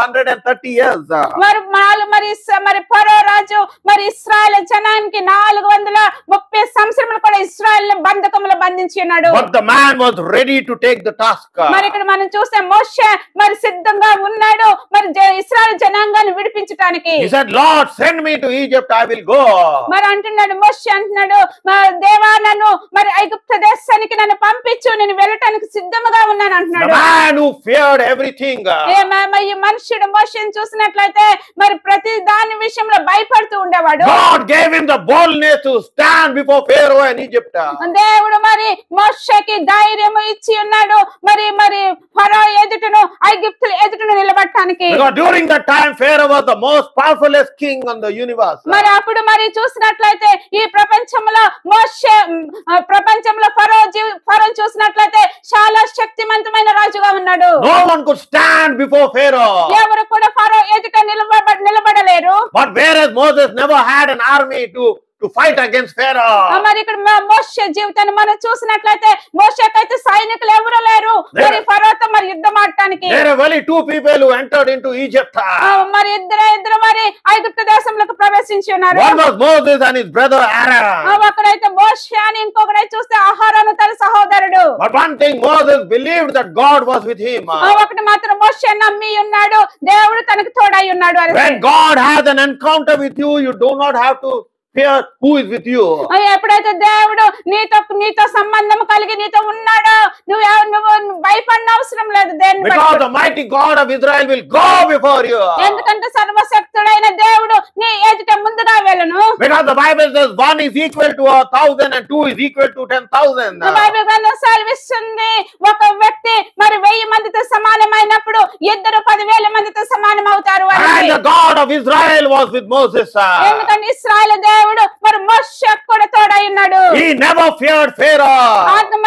[SPEAKER 1] 430 years.
[SPEAKER 2] మరి మాలు మరి ఇస్- మరి పరో రాజు మరి ఇస్రాయల్ జనానికి నాలుగు వందల ముప్పై సంవత్సరములు కూడా ఇస్రాయల్ బంధకములు బంధించి ఉన్నాడు
[SPEAKER 1] But the man was ready to take the task.
[SPEAKER 2] మరి ఇక్కడ మనం చూస్తే మోషే మరి సిద్ధంగా ఉన్నాడు మరి జ- ఇస్రాయల్ జనాంగాన్ని విడిపించటానికి
[SPEAKER 1] He said, Lord, send me to Egypt, I will go.
[SPEAKER 2] మరి అంటున్నాడు మోషే అంటున్నాడు "మా- దేవా నన్ను మరి ఐగుప్త దేశానికి నన్ను పంపించు నేను వెళ్ళటానికి సిద్ధముగా ఉన్నాను
[SPEAKER 1] The
[SPEAKER 2] అంటున్నాడు
[SPEAKER 1] man who feared everything.
[SPEAKER 2] ఏ మ- మ- ఈ మనుషుడు మోషని చూసినట్లయితే మరి ప్రతి దాని విషయంలో భయపడుతూ ఉండేవాడు
[SPEAKER 1] God gave him the boldness to stand before Pharaoh and Egypt.
[SPEAKER 2] దేవుడు మరి మోషకి ధైర్యం ఇచ్చి ఉన్నాడు మరి మరి ఫరో ఎదుటను ఐగుప్తుల ఎదుటను నిలబడటానికి
[SPEAKER 1] Because during that time, Pharaoh was the most powerfulest king on the universe.
[SPEAKER 2] మరి అప్పుడు మరి చూసినట్లయితే ఈ ప్రపంచంలో మోషే మ్, ఆ, ప్రపంచంలో ఫరో జీవి ఫరో చూసినట్లయితే చాలా శక్తివంతమైన రాజుగా ఉన్నాడు
[SPEAKER 1] No one could stand before Pharaoh.
[SPEAKER 2] ఎవరు కూడా ఫరో ఎదుట నిలబడ నిలబడలేరు
[SPEAKER 1] But whereas Moses never had an army to, to fight against
[SPEAKER 2] ఆ,
[SPEAKER 1] Pharaoh.
[SPEAKER 2] మరి ఇక్కడ మ- మోషే జీవితాన్ని మనం చూసినట్లయితే మోషకైతే సైనికులు ఎవరు లేరు మరి ఫరోతో మరి యుద్ధం ఆడటానికి
[SPEAKER 1] There are only two people who entered into Egypt.
[SPEAKER 2] ఆ, మరి ఇద్దరు ఇద్దరు మరి ఐగుప్తు దేశంలోకి ప్రవేశించి ఉన్నారు
[SPEAKER 1] One was Moses and his brother
[SPEAKER 2] ఆ,
[SPEAKER 1] Aaron.
[SPEAKER 2] ఒకడైతే మోషే అని ఇంకొకడైతే చూస్తే ఆహారాను తన సహోదరుడు
[SPEAKER 1] But one thing, Moses believed that God was with him.
[SPEAKER 2] ఆ, ఒకటి మాత్రం మోషే నమ్మి ఉన్నాడు దేవుడు తనకు తోడై ఉన్నాడు అని
[SPEAKER 1] When God has an encounter with you, you do not have to fear who is with you.
[SPEAKER 2] ఆ, ఎప్పుడైతే దేవుడు నీతో నీతో సంబంధం కలిగి నీతో ఉన్నాడో నువ్వు ఎవ- నువ్వు భయపడిన అవసరం లేదు దేని
[SPEAKER 1] Because the mighty God of Israel will go before you.
[SPEAKER 2] ఎందుకంటే సర్వశక్తుడైన దేవుడు నీ ఎదుట ముందుగా వెళ్ళను
[SPEAKER 1] Because the Bible says one is equal to a thousand and two is equal to ten thousand.
[SPEAKER 2] Bible గ్రంథం సెలవిస్తుంది ఒక వ్యక్తి మరి వెయ్యి మందితో సమానమైనప్పుడు ఇద్దరు పదివేల మందితో సమానం అవుతారు అని
[SPEAKER 1] And the God of Israel was with Moses.
[SPEAKER 2] ఎందుకంటే ఇస్రాయల్ దేవుడు మరి మోష కూడా తోడై ఉన్నాడు
[SPEAKER 1] He never feared Pharaoh.
[SPEAKER 2] ఆత్మ మరి మోష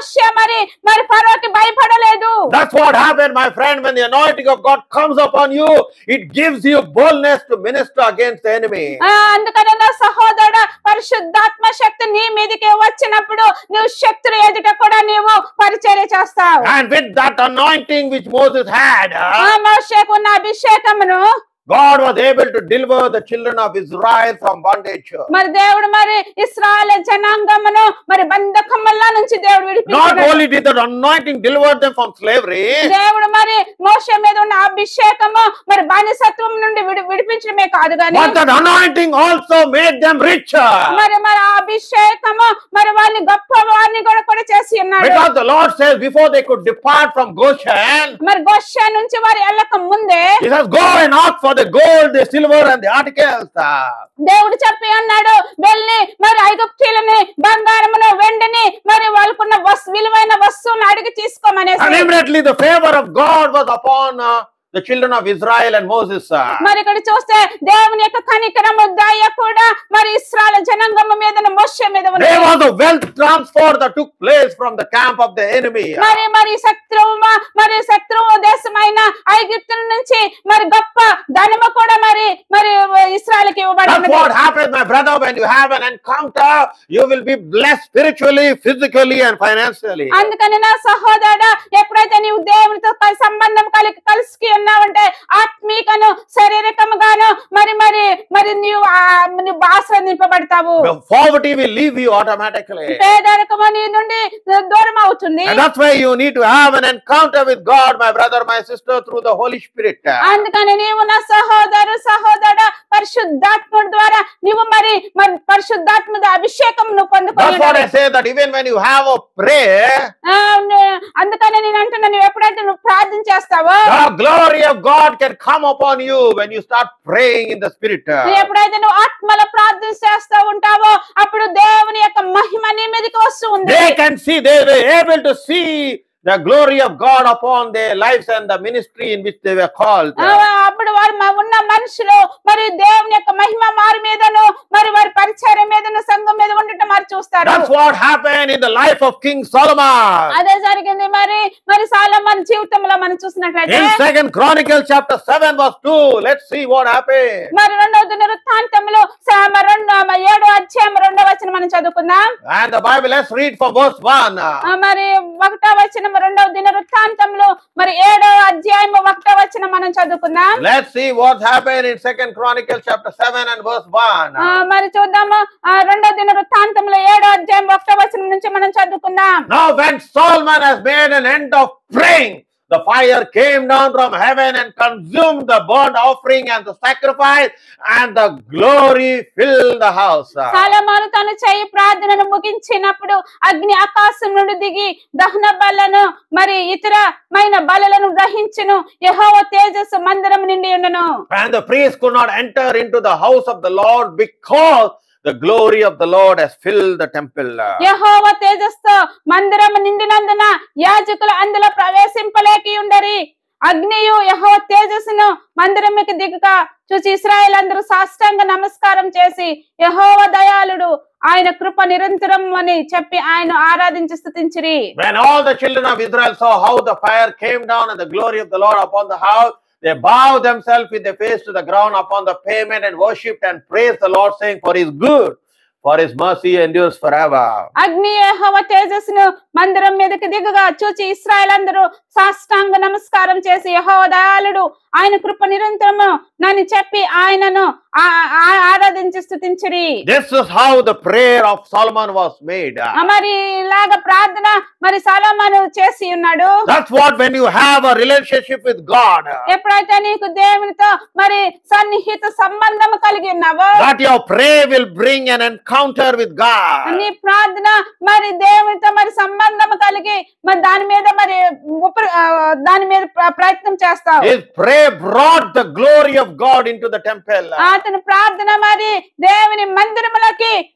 [SPEAKER 2] మోషే మరి మరి ఫరోకి భయపడలేదు
[SPEAKER 1] That's what happened, my friend, when the anointing of God comes upon you, it gives you boldness to minister against the enemy.
[SPEAKER 2] ఆ, అందుకనే నా సహోదరుడ పరిశుద్ధాత్మ శక్తి నీ మీదకి వచ్చినప్పుడు నువ్వు శక్తులు ఎదుట కూడా నీవు పరిచర్య చేస్తావు
[SPEAKER 1] And with that anointing which Moses had,
[SPEAKER 2] ఆ
[SPEAKER 1] uh,
[SPEAKER 2] మోషేకు ఉన్న అభిషేకమును
[SPEAKER 1] God was able to deliver the children of Israel from bondage.
[SPEAKER 2] మరి దేవుడు మరి ఇస్రాయల్ జనాంగమును మరి బంధకముల నుంచి దేవుడు
[SPEAKER 1] Not
[SPEAKER 2] విడిపించాడు
[SPEAKER 1] only did the anointing deliver them from slavery,
[SPEAKER 2] దేవుడు మరి మోషే మీద ఉన్న అభిషేకము మరి బానిసత్వం నుండి విడి విడిపించడమే కాదు గాని
[SPEAKER 1] but that anointing also made them richer.
[SPEAKER 2] మరి మరి ఆ అభిషేకము మరి వాళ్ళని గొప్ప వారిని కూడా కూడా చేసి ఉన్నాడు
[SPEAKER 1] Because the Lord says before they could depart from Goshen,
[SPEAKER 2] మరి గొష నుంచి వారు వెళ్ళక ముందే
[SPEAKER 1] He says, Go and ask for the gold, the silver, and the articles. uh,
[SPEAKER 2] దేవుడు చెప్పి అన్నాడు వెళ్ళి మరి ఐగుప్తీలని బంగారమును వెండిని మరి వాళ్ళకున్న వస్తు విలువైన వస్తువులను అడిగి
[SPEAKER 1] And
[SPEAKER 2] తీసుకోమనేసి
[SPEAKER 1] immediately the favor of God was upon uh, the children of Israel and Moses. uh.
[SPEAKER 2] మరి ఇక్కడ చూస్తే దేవుని యొక్క కనికరము దయ కూడా మరి ఇస్రాయల్ జనాంగము మీద మోషే మీద ఉంది
[SPEAKER 1] There was a wealth transfer that took place from the camp of the enemy. uh.
[SPEAKER 2] మరి మరి శత్రువు మరి శత్రువు దేశమైన ఐగుప్తుల నుంచి మరి గొప్ప ధనము కూడా మరి మరి ఇస్రాయల్కి
[SPEAKER 1] That's
[SPEAKER 2] ఇవ్వబడింది
[SPEAKER 1] what happens, my brother, when you have an encounter, you will be blessed spiritually, physically, and financially.
[SPEAKER 2] అందుకని నా సహోదరుడా ఎప్పుడైతే నీవు దేవునితో కలి- సంబంధం కలిగి కలిసి ఉన్నావంటే ఆత్మీకను శారీరకముగాను మరి మరి మరి నీవు ఆ- నువ్వు ఆశ్రదింపబడతావు
[SPEAKER 1] The poverty will leave you automatically.
[SPEAKER 2] పేదరికము నీ నుండి దూరం అవుతుంది
[SPEAKER 1] And that's why you need to have an encounter with God, my brother, my sister, through the Holy Spirit.
[SPEAKER 2] అందుకని నీవు నా సహోదరు సహోదరుడు పరిశుద్ధాత్ముడి ద్వారా నీవు మరి మరి పరిశుద్ధాత్మ అభిషేకం నువ్వు
[SPEAKER 1] That's what I
[SPEAKER 2] పొందుకోవాలి
[SPEAKER 1] say that even when you have a prayer,
[SPEAKER 2] ఆ, నే- అందుకని నేను అంటున్నా నువ్వు ఎప్పుడైతే నువ్వు ప్రార్థన చేస్తావో
[SPEAKER 1] the glory of God can come upon you when you start praying in the Spirit.
[SPEAKER 2] నువ్వు ఎప్పుడైతే నువ్వు ఆత్మల ప్రార్థన చేస్తూ ఉంటావో అప్పుడు దేవుని యొక్క మహిమ నీ మీదకి వస్తూ ఉంది
[SPEAKER 1] They can see, they were able to see the glory of God upon their lives and the ministry in which they were called.
[SPEAKER 2] ఆ, అప్పుడు వారు మ- ఉన్న మనుషులు మరి దేవుని యొక్క మహిమ వారి మీదను మరి వారి పరిచయం మీదను సంఘం మీద ఉండటం వారు చూస్తారు
[SPEAKER 1] That's what happened in the life of King Solomon.
[SPEAKER 2] అదే జరిగింది మరి మరి సాలమన్ జీవితంలో మనం చూసినట్లయితే
[SPEAKER 1] In Second Chronicles chapter 7 verse 2, let's see what happened.
[SPEAKER 2] మరి రెండవ దిన వృత్తాంతంలో స- మరి రెండు మరి ఏడో అధ్యాయం రెండో వచనం మనం చదువుకుందాం
[SPEAKER 1] And the Bible, let's read from verse 1.
[SPEAKER 2] ఆ, మరి ఒకటో వచనం రెండవ దిన వృత్తాంతంలో మరి ఏడో అధ్యాయం ఒకటో వచనం మనం చదువుకుందాం
[SPEAKER 1] Let's see what happened in Second Chronicles chapter 7 and verse 1.
[SPEAKER 2] ఆ, మరి చూద్దాము ఆ రెండో దిన వృత్తాంతంలో ఏడో అధ్యాయం ఒకటో వచనం నుంచి మనం చదువుకుందాం
[SPEAKER 1] Now, when Solomon has made an end of praying, the fire came down from heaven and consumed the burnt offering and the sacrifice, and the glory filled the house.
[SPEAKER 2] సాలమాను తను చేయి ప్రార్థనను ముగించినప్పుడు అగ్ని ఆకాశం నుండి దిగి దహన బలను మరి ఇతరమైన బలులను గ్రహించును యెహోవా తేజస్సు మందిరం నిండి ఉండను
[SPEAKER 1] And the priest could not enter into the house of the Lord because the glory of the Lord has filled the temple.
[SPEAKER 2] యెహోవా తేజస్సు మందిరం నిండినందున యాజకులు అందులో ప్రవేశింపలేకి ఉండరి అగ్నియు యెహోవా తేజస్సును మందిరంకి దిగగా చూసి ఇస్రాయేల్ అందరూ సాష్టాంగ నమస్కారం చేసి యెహోవా దయాళుడు ఆయన కృప నిరంతరం అని చెప్పి ఆయన ఆరాధించి స్థుతించిరి
[SPEAKER 1] When all the children of Israel saw how the fire came down and the glory of the Lord upon the house, they bowed themselves with their face to the ground upon the pavement and worshipped and praised the Lord, saying, For his good, for his mercy endures forever.
[SPEAKER 2] అగ్ని యెహోవా తేజస్సును మందిరం మీదకి దిగగా చూచి Israel అందరూ సాష్టాంగ నమస్కారం చేసి యెహోవా దయాళుడు ఆయన కృప నిరంతరము నన్ను చెప్పి ఆయనను ఆ- ఆ- ఆరాధించి స్థుతించిరి
[SPEAKER 1] This is how the prayer of Solomon was made.
[SPEAKER 2] ఆ మరి ఇలాగ ప్రార్థన మరి సలోమాను చేసి ఉన్నాడు
[SPEAKER 1] That's what when you have a relationship with God,
[SPEAKER 2] ఎప్పుడైతే నీకు దేవునితో మరి సన్నిహిత సంబంధం కలిగి ఉన్నావో
[SPEAKER 1] that your prayer will bring an encounter with God.
[SPEAKER 2] నీ ప్రార్థన మరి దేవునితో మరి సంబంధం కలిగి మరి దాని మీద మరి ఉప- ఆ, దాని మీద ప్ర- ప్రయత్నం చేస్తావు
[SPEAKER 1] His prayer brought the glory of God into the temple.
[SPEAKER 2] అతని ప్రార్థన మరి దేవుని మందిరములకి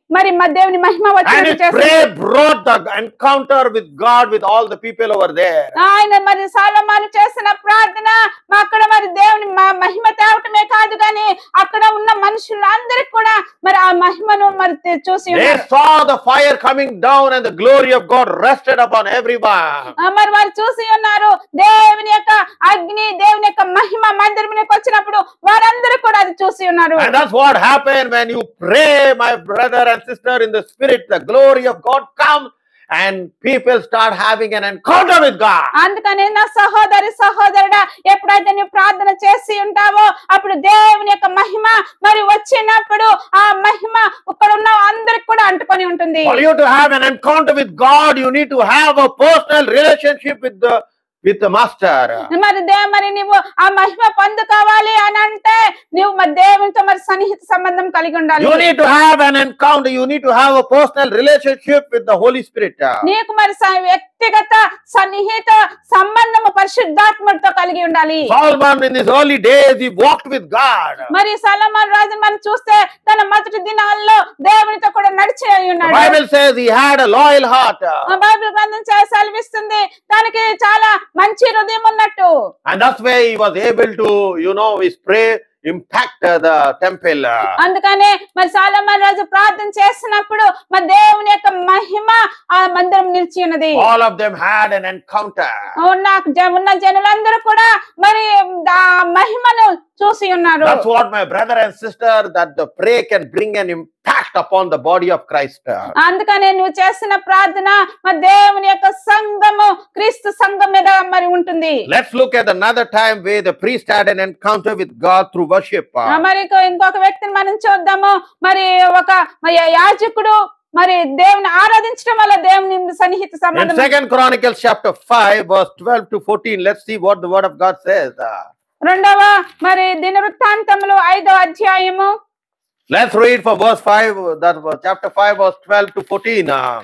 [SPEAKER 2] మరి మా దేవుని మహిమ
[SPEAKER 1] And
[SPEAKER 2] వచ్చినట్టు
[SPEAKER 1] his
[SPEAKER 2] చేస్తుంది
[SPEAKER 1] prayer brought the encounter with God with all the people over there.
[SPEAKER 2] ఆయన మరి సాలమాను చేసిన ప్రార్థన మా అక్కడ మరి దేవుని మా మహిమ తేవటమే కాదు గాని అక్కడ ఉన్న మనుషులందరికి కూడా మరి ఆ మహిమను మరి తె- చూసి
[SPEAKER 1] They
[SPEAKER 2] ఉన్నారు
[SPEAKER 1] saw the fire coming down and the glory of God rested upon everyone.
[SPEAKER 2] ఆ, మరి వారు చూసి ఉన్నారు దేవుని యొక్క అగ్ని దేవుని యొక్క మహిమ మందిరంలోకి వచ్చినప్పుడు వారందరూ కూడా అది చూసి ఉన్నారు
[SPEAKER 1] And that's what happened when you pray, my brother and sister, in the spirit, the glory of God comes and people start having an encounter with God.
[SPEAKER 2] అందుకని నా సహోదరి సహోదరుడా ఎప్పుడైతే నువ్వు ప్రార్థన చేసి ఉంటావో అప్పుడు దేవుని యొక్క మహిమ మరి వచ్చినప్పుడు ఆ మహిమ ఇక్కడ ఉన్న అందరికి కూడా అంటుకొని ఉంటుంది
[SPEAKER 1] For you to have an encounter with God, you need to have a personal relationship with the with the master.
[SPEAKER 2] మరి దే మరి నువ్వు ఆ మహిమ పొందుకోవాలి అని అంటే నువ్వు మరి దేవునితో మరి సన్నిహిత సంబంధం కలిగి ఉండాలి
[SPEAKER 1] You need to have an encounter, you need to have a personal relationship with the Holy Spirit.
[SPEAKER 2] నీకు మరి స- వ్యక్తిగత సన్నిహిత సంబంధము పరిశుద్ధాత్మతో కలిగి ఉండాలి
[SPEAKER 1] Solomon in his early days, he walked with God.
[SPEAKER 2] మరి సలమాన్ రాజు మనం చూస్తే తన మొదటి దినాల్లో దేవునితో కూడా నడిచి
[SPEAKER 1] The
[SPEAKER 2] ఉన్నాడు
[SPEAKER 1] Bible says he had a loyal heart.
[SPEAKER 2] ఆ బైబిల్ గ్రంథం చే- సెలవిస్తుంది దానికి చాలా మంచి హృదయం ఉన్నట్టు
[SPEAKER 1] And that's why he was able to, you know, his prayer impact uh, the temple.
[SPEAKER 2] అందుకనే మరి సాలమాన్ రాజు ప్రార్థన చేసినప్పుడు మరి దేవుని యొక్క మహిమ ఆ మందిరం నిలిచి ఉన్నది
[SPEAKER 1] All of them had an encounter.
[SPEAKER 2] ఉన్న జ- ఉన్న జనులందరూ కూడా మరి ఆ మహిమను చూసి ఉన్నారు
[SPEAKER 1] That's what my brother and sister, that the prayer can bring an impact upon the body of Christ.
[SPEAKER 2] అందుకనే నువ్వు చేసిన ప్రార్థన మరి దేవుని యొక్క సంఘము క్రీస్తు సంఘం మీద మరి ఉంటుంది
[SPEAKER 1] Let's look at another time where the priest had an encounter with God through worship.
[SPEAKER 2] ఆ, మరి ఇంకో- ఇంకొక వ్యక్తిని మనం చూద్దాము మరి ఒక మరి యాజకుడు మరి దేవుని ఆరాధించడం వల్ల దేవుని సన్నిహిత
[SPEAKER 1] In
[SPEAKER 2] సంబంధం
[SPEAKER 1] Second Chronicles chapter 5, verse 12 to 14, let's see what the word of God says. Uh,
[SPEAKER 2] రెండవ మరి దినవృత్తాంతములు ఐదో అధ్యాయము
[SPEAKER 1] Let's read for verse 5, that was chapter 5, verse 12 to 14. Uh,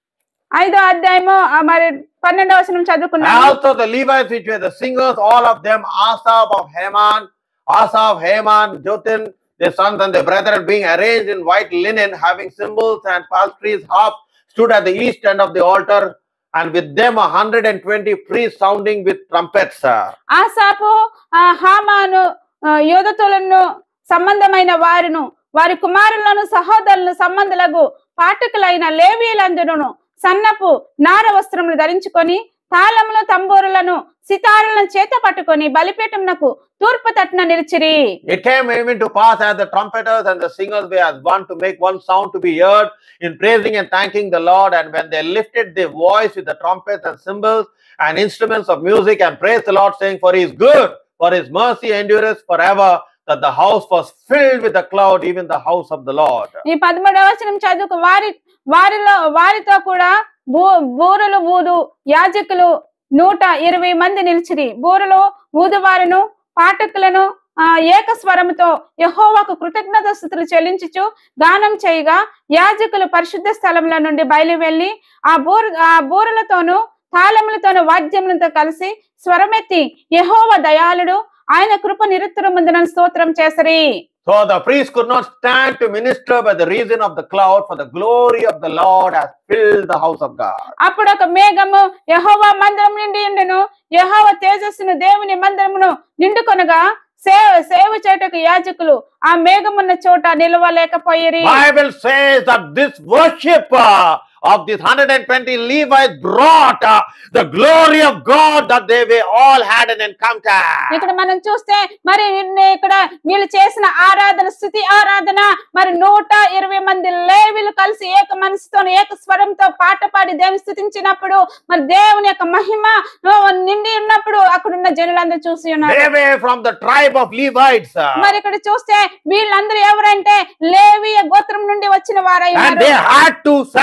[SPEAKER 2] ఐదో అధ్యాయము ఆ, మరి పన్నెండవ వచనం చదువుకున్నాము
[SPEAKER 1] also the Levites, which were the singers, all of them, Asaph of Haman, Asaph, Haman, Jotham, their sons and their brethren, being arranged in white linen, having cymbals and psalteries, harps, stood at the east end of the altar, and with them a hundred and twenty priests sounding with trumpets. uh.
[SPEAKER 2] ఆసాపు ఆ హామాను ఆ, యోధతులను సంబంధమైన వారును వారి కుమారులను సహోదరులను సంబంధులకు పాఠకులైన లేవీలందరూను సన్నపు నార వస్త్రములు ధరించుకొని తాళములు తంబూరులను సితారులను చేత పట్టుకొని బలిపీఠమునకు తూర్పు తట్టున నిలిచిరి
[SPEAKER 1] It came even to pass as the trumpeters and the singers were as one to make one sound to be heard in praising and thanking the Lord. And when they lifted their voice with the trumpets and cymbals and instruments of music and praised the Lord, saying, For he is good, for his mercy endureth forever, that the house was filled with a cloud, even the house of the Lord.
[SPEAKER 2] ఈ పదమూడవ వచనం చదువుకు వారి వారిలో వారితో కూడా బూ బూరలు ఊదు యాజకులు నూట ఇరవై మంది నిలిచిరి బూరలు ఊదువారును పాఠకులను ఆ ఏక స్వరముతో యహోవాకు కృతజ్ఞత స్థుతులు చెల్లించుచు గానం చేయగా యాజకులు పరిశుద్ధ స్థలముల నుండి బయలు వెళ్ళి ఆ బూర ఆ బూరలతోనూ తాళములతోనూ వాద్యములతో కలిసి స్వరమెత్తి యహోవ దయాళుడు ఆయన కృప నిరుత్తరం ముందున స్తోత్రం చేసరి
[SPEAKER 1] So the priest could not stand to minister by the reason of the cloud, for the glory of the Lord has filled the house of God.
[SPEAKER 2] అప్పుడు ఒక మేఘము యహోవా మందిరం నిండి ఉండెను యహోవ తేజస్సును దేవుని మందిరమును నిండుకొనగా సేవ సేవ చేటకు యాజకులు ఆ మేఘమున్న చోట నిలవలేకపోయిరి
[SPEAKER 1] Bible says that this worship uh, of these 120 Levites brought uh, the glory of God that they were all had an encounter.
[SPEAKER 2] ఇక్కడ మనం చూస్తే మరి నిన్న ఇక్కడ వీళ్ళు చేసిన ఆరాధన స్థుతి ఆరాధన మరి నూట ఇరవై మంది లేవిలు కలిసి ఏక మనసుతో ఏక స్వరంతో పాట పాడి దేవుని స్థుతించినప్పుడు మరి దేవుని యొక్క మహిమ ఆ, నిండి ఉన్నప్పుడు అక్కడ ఉన్న జనులందరూ చూసి ఉన్నారు
[SPEAKER 1] They were from the tribe of Levites. uh,
[SPEAKER 2] మరి ఇక్కడ చూస్తే వీళ్ళందరూ ఎవరంటే లేవియ గోత్రం నుండి వచ్చిన వారై
[SPEAKER 1] and
[SPEAKER 2] ఉన్నారు
[SPEAKER 1] they had to sanctify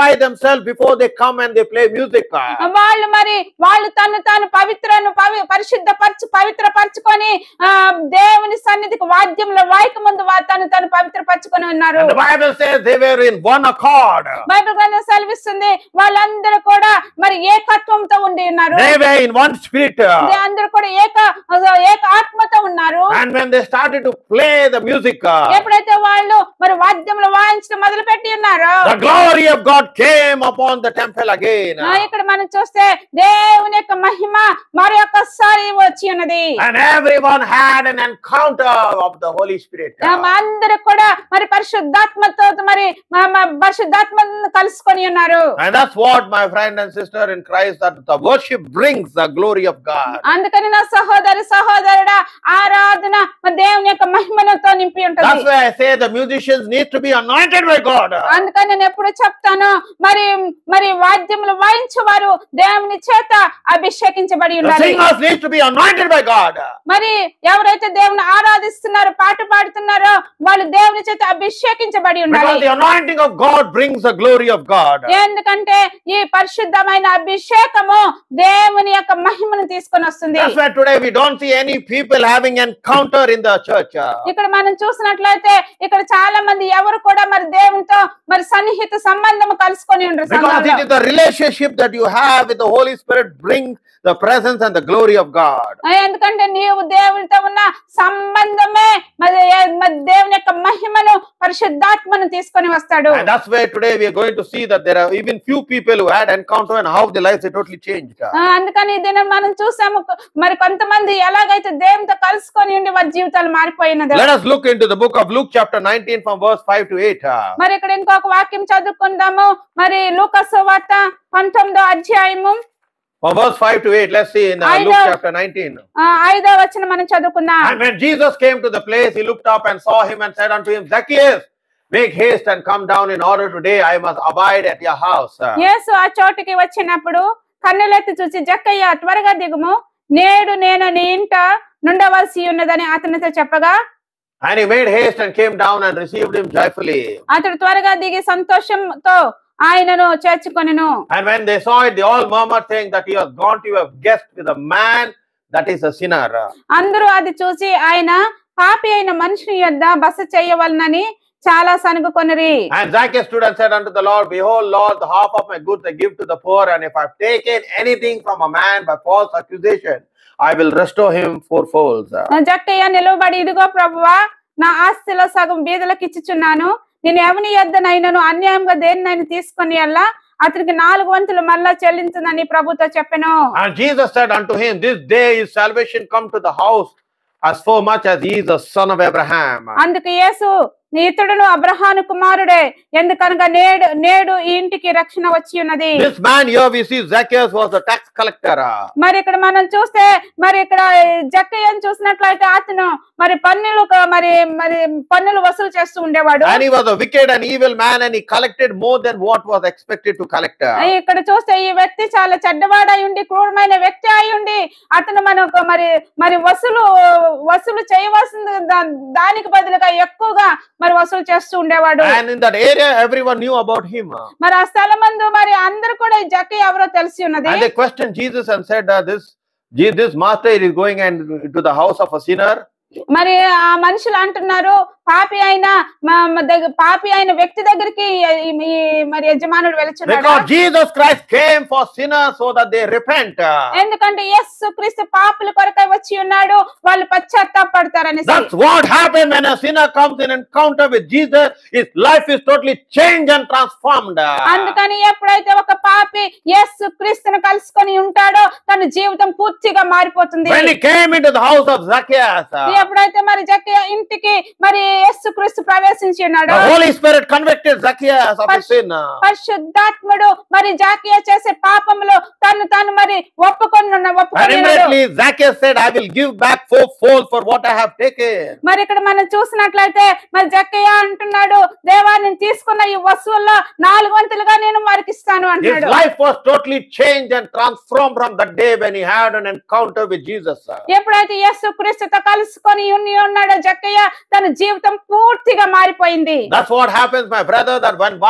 [SPEAKER 1] purify themselves before they come and they play music.
[SPEAKER 2] వాళ్ళు మరి వాళ్ళు తను తాను పవిత్రను పవి పరిశుద్ధ పరచు పవిత్ర పరచుకొని ఆ దేవుని సన్నిధికి వాద్యంలో వాయిక ముందు వా- తను తను పవిత్ర పరచుకొని ఉన్నారు
[SPEAKER 1] And the Bible says they were in one accord.
[SPEAKER 2] Bible గ్రంథం సెలవిస్తుంది వాళ్ళందరూ కూడా మరి ఏకత్వంతో ఉండి ఉన్నారు
[SPEAKER 1] They were in one spirit.
[SPEAKER 2] దే- అందరూ కూడా ఏక ఏక ఆత్మతో ఉన్నారు
[SPEAKER 1] And when they started to play the music,
[SPEAKER 2] ఎప్పుడైతే వాళ్ళు మరి వాద్యంలో వాయించడం మొదలు పెట్టి ఉన్నారు
[SPEAKER 1] the glory of God came upon the temple again.
[SPEAKER 2] ఆ, ఇక్కడ మనం చూస్తే దేవుని యొక్క మహిమ మరి ఒక్కసారి వచ్చి ఉన్నది
[SPEAKER 1] And everyone had an encounter of the Holy Spirit.
[SPEAKER 2] ఆ, మా అందరూ కూడా మరి పరిశుద్ధాత్మతో మరి మా- మా పరిశుద్ధాత్మను కలుసుకొని ఉన్నారు
[SPEAKER 1] And that's what my friend and sister in Christ, that the worship brings the glory of God.
[SPEAKER 2] అందుకని నా సహోదరి సహోదరుడా ఆరాధన మరి దేవుని యొక్క మహిమలతో నింపి
[SPEAKER 1] That's
[SPEAKER 2] ఉంటుంది
[SPEAKER 1] why I say the musicians need to be anointed by God.
[SPEAKER 2] అందుకని నేను ఎప్పుడు చెప్తాను మరి మరి వాద్యములు వాయించేవారు దేవుని చేత అభిషేకించబడి
[SPEAKER 1] The
[SPEAKER 2] ఉండాలి
[SPEAKER 1] singers need to be anointed by God.
[SPEAKER 2] మరి ఎవరైతే దేవుని ఆరాధిస్తున్నారో పాట పాడుతున్నారో వాళ్ళు దేవుని చేత అభిషేకించబడి
[SPEAKER 1] Because
[SPEAKER 2] ఉండాలి
[SPEAKER 1] the anointing of God brings the glory of God.
[SPEAKER 2] ఎందుకంటే ఈ పరిశుద్ధమైన అభిషేకము దేవుని యొక్క మహిమను తీసుకొని వస్తుంది
[SPEAKER 1] That's why today we don't see any people having encounter in the church.
[SPEAKER 2] ఇక్కడ మనం చూసినట్లయితే ఇక్కడ చాలా మంది ఎవరు కూడా మరి దేవునితో మరి సన్నిహిత సంబంధం కలుసుకొని ఉండరు
[SPEAKER 1] Because it
[SPEAKER 2] సంఘంలో.
[SPEAKER 1] is the relationship that you have with the Holy Spirit brings the presence and the glory of God.
[SPEAKER 2] ఆ, ఎందుకంటే నీవు దేవునితో ఉన్న సంబంధమే మరి మరి దేవుని యొక్క మహిమను పరిశుద్ధాత్మను తీసుకొని వస్తాడు
[SPEAKER 1] And that's where today we are going to see that there are even few people who had encounter and how their lives are totally changed.
[SPEAKER 2] ఆ, అందుకని ఈ దినం మనం చూసాము మరి కొంతమంది ఎలాగైతే దేవునితో కలుసుకొని ఉండి వారి జీవితాలు మారిపోయినదో
[SPEAKER 1] Let us look into the book of Luke chapter 19 from verse 5 to 8.
[SPEAKER 2] మరి ఇక్కడ ఇంకొక వాక్యం చదువుకుందాము మరి లూకసు వార్త పంతొమ్మిదో అధ్యాయము
[SPEAKER 1] From verse 5 to 8, let's see in uh,
[SPEAKER 2] I
[SPEAKER 1] Luke
[SPEAKER 2] know.
[SPEAKER 1] chapter 19.
[SPEAKER 2] ఆ, ఐదో వచ్చిన మనం చదువుకుందాం
[SPEAKER 1] And when Jesus came to the place, he looked up and saw him and said unto him, Zacchaeus, make haste and come down in order today I must abide at your house.
[SPEAKER 2] యేసు ఆ చోటుకి వచ్చినప్పుడు కన్నులెత్తి చూసి జక్కయ్య త్వరగా దిగుము నేడు నేను నీ ఇంట నుండవలసి ఉన్నదని అతనితో చెప్పగా
[SPEAKER 1] And he made haste and came down and received him joyfully.
[SPEAKER 2] అతడు త్వరగా దిగి సంతోషంతో ఆయనను చేర్చుకొనెను
[SPEAKER 1] And when they saw it, they all murmured, saying that he was gone to a guest with a man that is a sinner.
[SPEAKER 2] అందరూ అది చూసి ఆయన పాపి అయిన మనుషుని యొద్ద బస చేయవలనని చాలా సనుగుకొనిరి
[SPEAKER 1] And Zacchaeus stood and said unto the Lord, Behold, Lord, the half of my goods I give to the poor, and if I've taken anything from a man by false accusation, I will restore him fourfold.
[SPEAKER 2] జక్కయ్య నిలవబడి ఇదిగో ప్రభువా నా ఆస్తిలో సగం బీదలకు ఇచ్చుచున్నాను నేను ఎవని యొద్దనైనను అన్యాయంగా దేనినైనా తీసుకొని అల్లా అతనికి నాలుగు వంతులు మళ్ళా చెల్లించునని ప్రభుతో చెప్పెను
[SPEAKER 1] And Jesus said unto him, This day is salvation come to the house, as so much as he is the son of Abraham.
[SPEAKER 2] అందుకు యేసు ఇతడును అబ్రహాను కుమారుడే ఎందుకనగా నేడు నేడు ఈ ఇంటికి రక్షణ వచ్చి ఉన్నది
[SPEAKER 1] This man here we see Zacchaeus was a tax collector.
[SPEAKER 2] మరి ఇక్కడ మనం చూస్తే మరి ఇక్కడ జక్కయ్యను చూసినట్లయితే అతను మరి పన్నులు క- మరి మరి పన్నులు వసూలు చేస్తూ ఉండేవాడు
[SPEAKER 1] And he was a wicked and evil man, and he collected more than what was expected to collect.
[SPEAKER 2] ఇక్కడ చూస్తే ఈ వ్యక్తి చాలా చెడ్డవాడై ఉండి క్రూరమైన వ్యక్తి అయి ఉండి అతను మనకు మరి మరి వసూలు వసూలు చేయవలసిన దా- దానికి బదులుగా ఎక్కువగా మరి వసూలు చేస్తూ ఉండేవాడు
[SPEAKER 1] And in that area, everyone knew about him.
[SPEAKER 2] మరి ఆ స్థలం మందు మరి అందరు కూడా ఈ జక్క ఎవరో తెలిసి ఉన్నది
[SPEAKER 1] And they questioned Jesus and said, uh, "This, Je- this master is going and to the house of a sinner."
[SPEAKER 2] మరి ఆ మనుషులు అంటున్నారు పాపి అయిన మా- మా దగ్గ- పాపి అయిన వ్యక్తి దగ్గరికి ఈ- ఈ మరి యజమానుడు వెళుచున్నాడు
[SPEAKER 1] Because Jesus Christ came for sinners so that they repent.
[SPEAKER 2] ఎందుకంటే యేసు క్రీస్తు పాపుల కొరకై వచ్చి ఉన్నాడు వాళ్ళు పశ్చాత్తాపడతారని
[SPEAKER 1] That's what happened when a sinner comes in encounter with Jesus. His life is totally changed and transformed.
[SPEAKER 2] అందుకని ఎప్పుడైతే ఒక పాపి యేసు క్రీస్తును కలుసుకొని ఉంటాడో తన జీవితం పూర్తిగా మారిపోతుంది
[SPEAKER 1] When he came into the house of Zacchaeus, uh,
[SPEAKER 2] ఎప్పుడైతే మరి జక్క ఇంటికి మరి యేసు క్రీస్తు ప్రవేశించి ఉన్నాడో
[SPEAKER 1] the Holy Spirit convicted Zacchaeus of his sin. uh,
[SPEAKER 2] పరిశుద్ధాత్ముడు మరి జాకియా చేసే పాపములో తను తాను మరి ఒప్పుకొని ఉన్న-
[SPEAKER 1] And
[SPEAKER 2] ఒప్పుకొని ఉన్నాడు.
[SPEAKER 1] immediately Zacchaeus said, I will give back fourfold for what I have taken.
[SPEAKER 2] మరి ఇక్కడ మనం చూసినట్లయితే మరి జక్కయ్య అంటున్నాడు దేవా నేను తీసుకున్న ఈ వస్తువుల్లో నాలుగు వంతులుగా నేను వారికి ఇస్తాను
[SPEAKER 1] His
[SPEAKER 2] అంటున్నాడు
[SPEAKER 1] life was totally changed and transformed from that day when he had an encounter with Jesus.
[SPEAKER 2] ఎప్పుడైతే యేసు క్రీస్తుతో కలుసుకొని ఉన్ని ఉన్నాడో జక్కయ్య తన జీవితం పూర్తిగా మారిపోయింది
[SPEAKER 1] That's what happens, my brother, that when one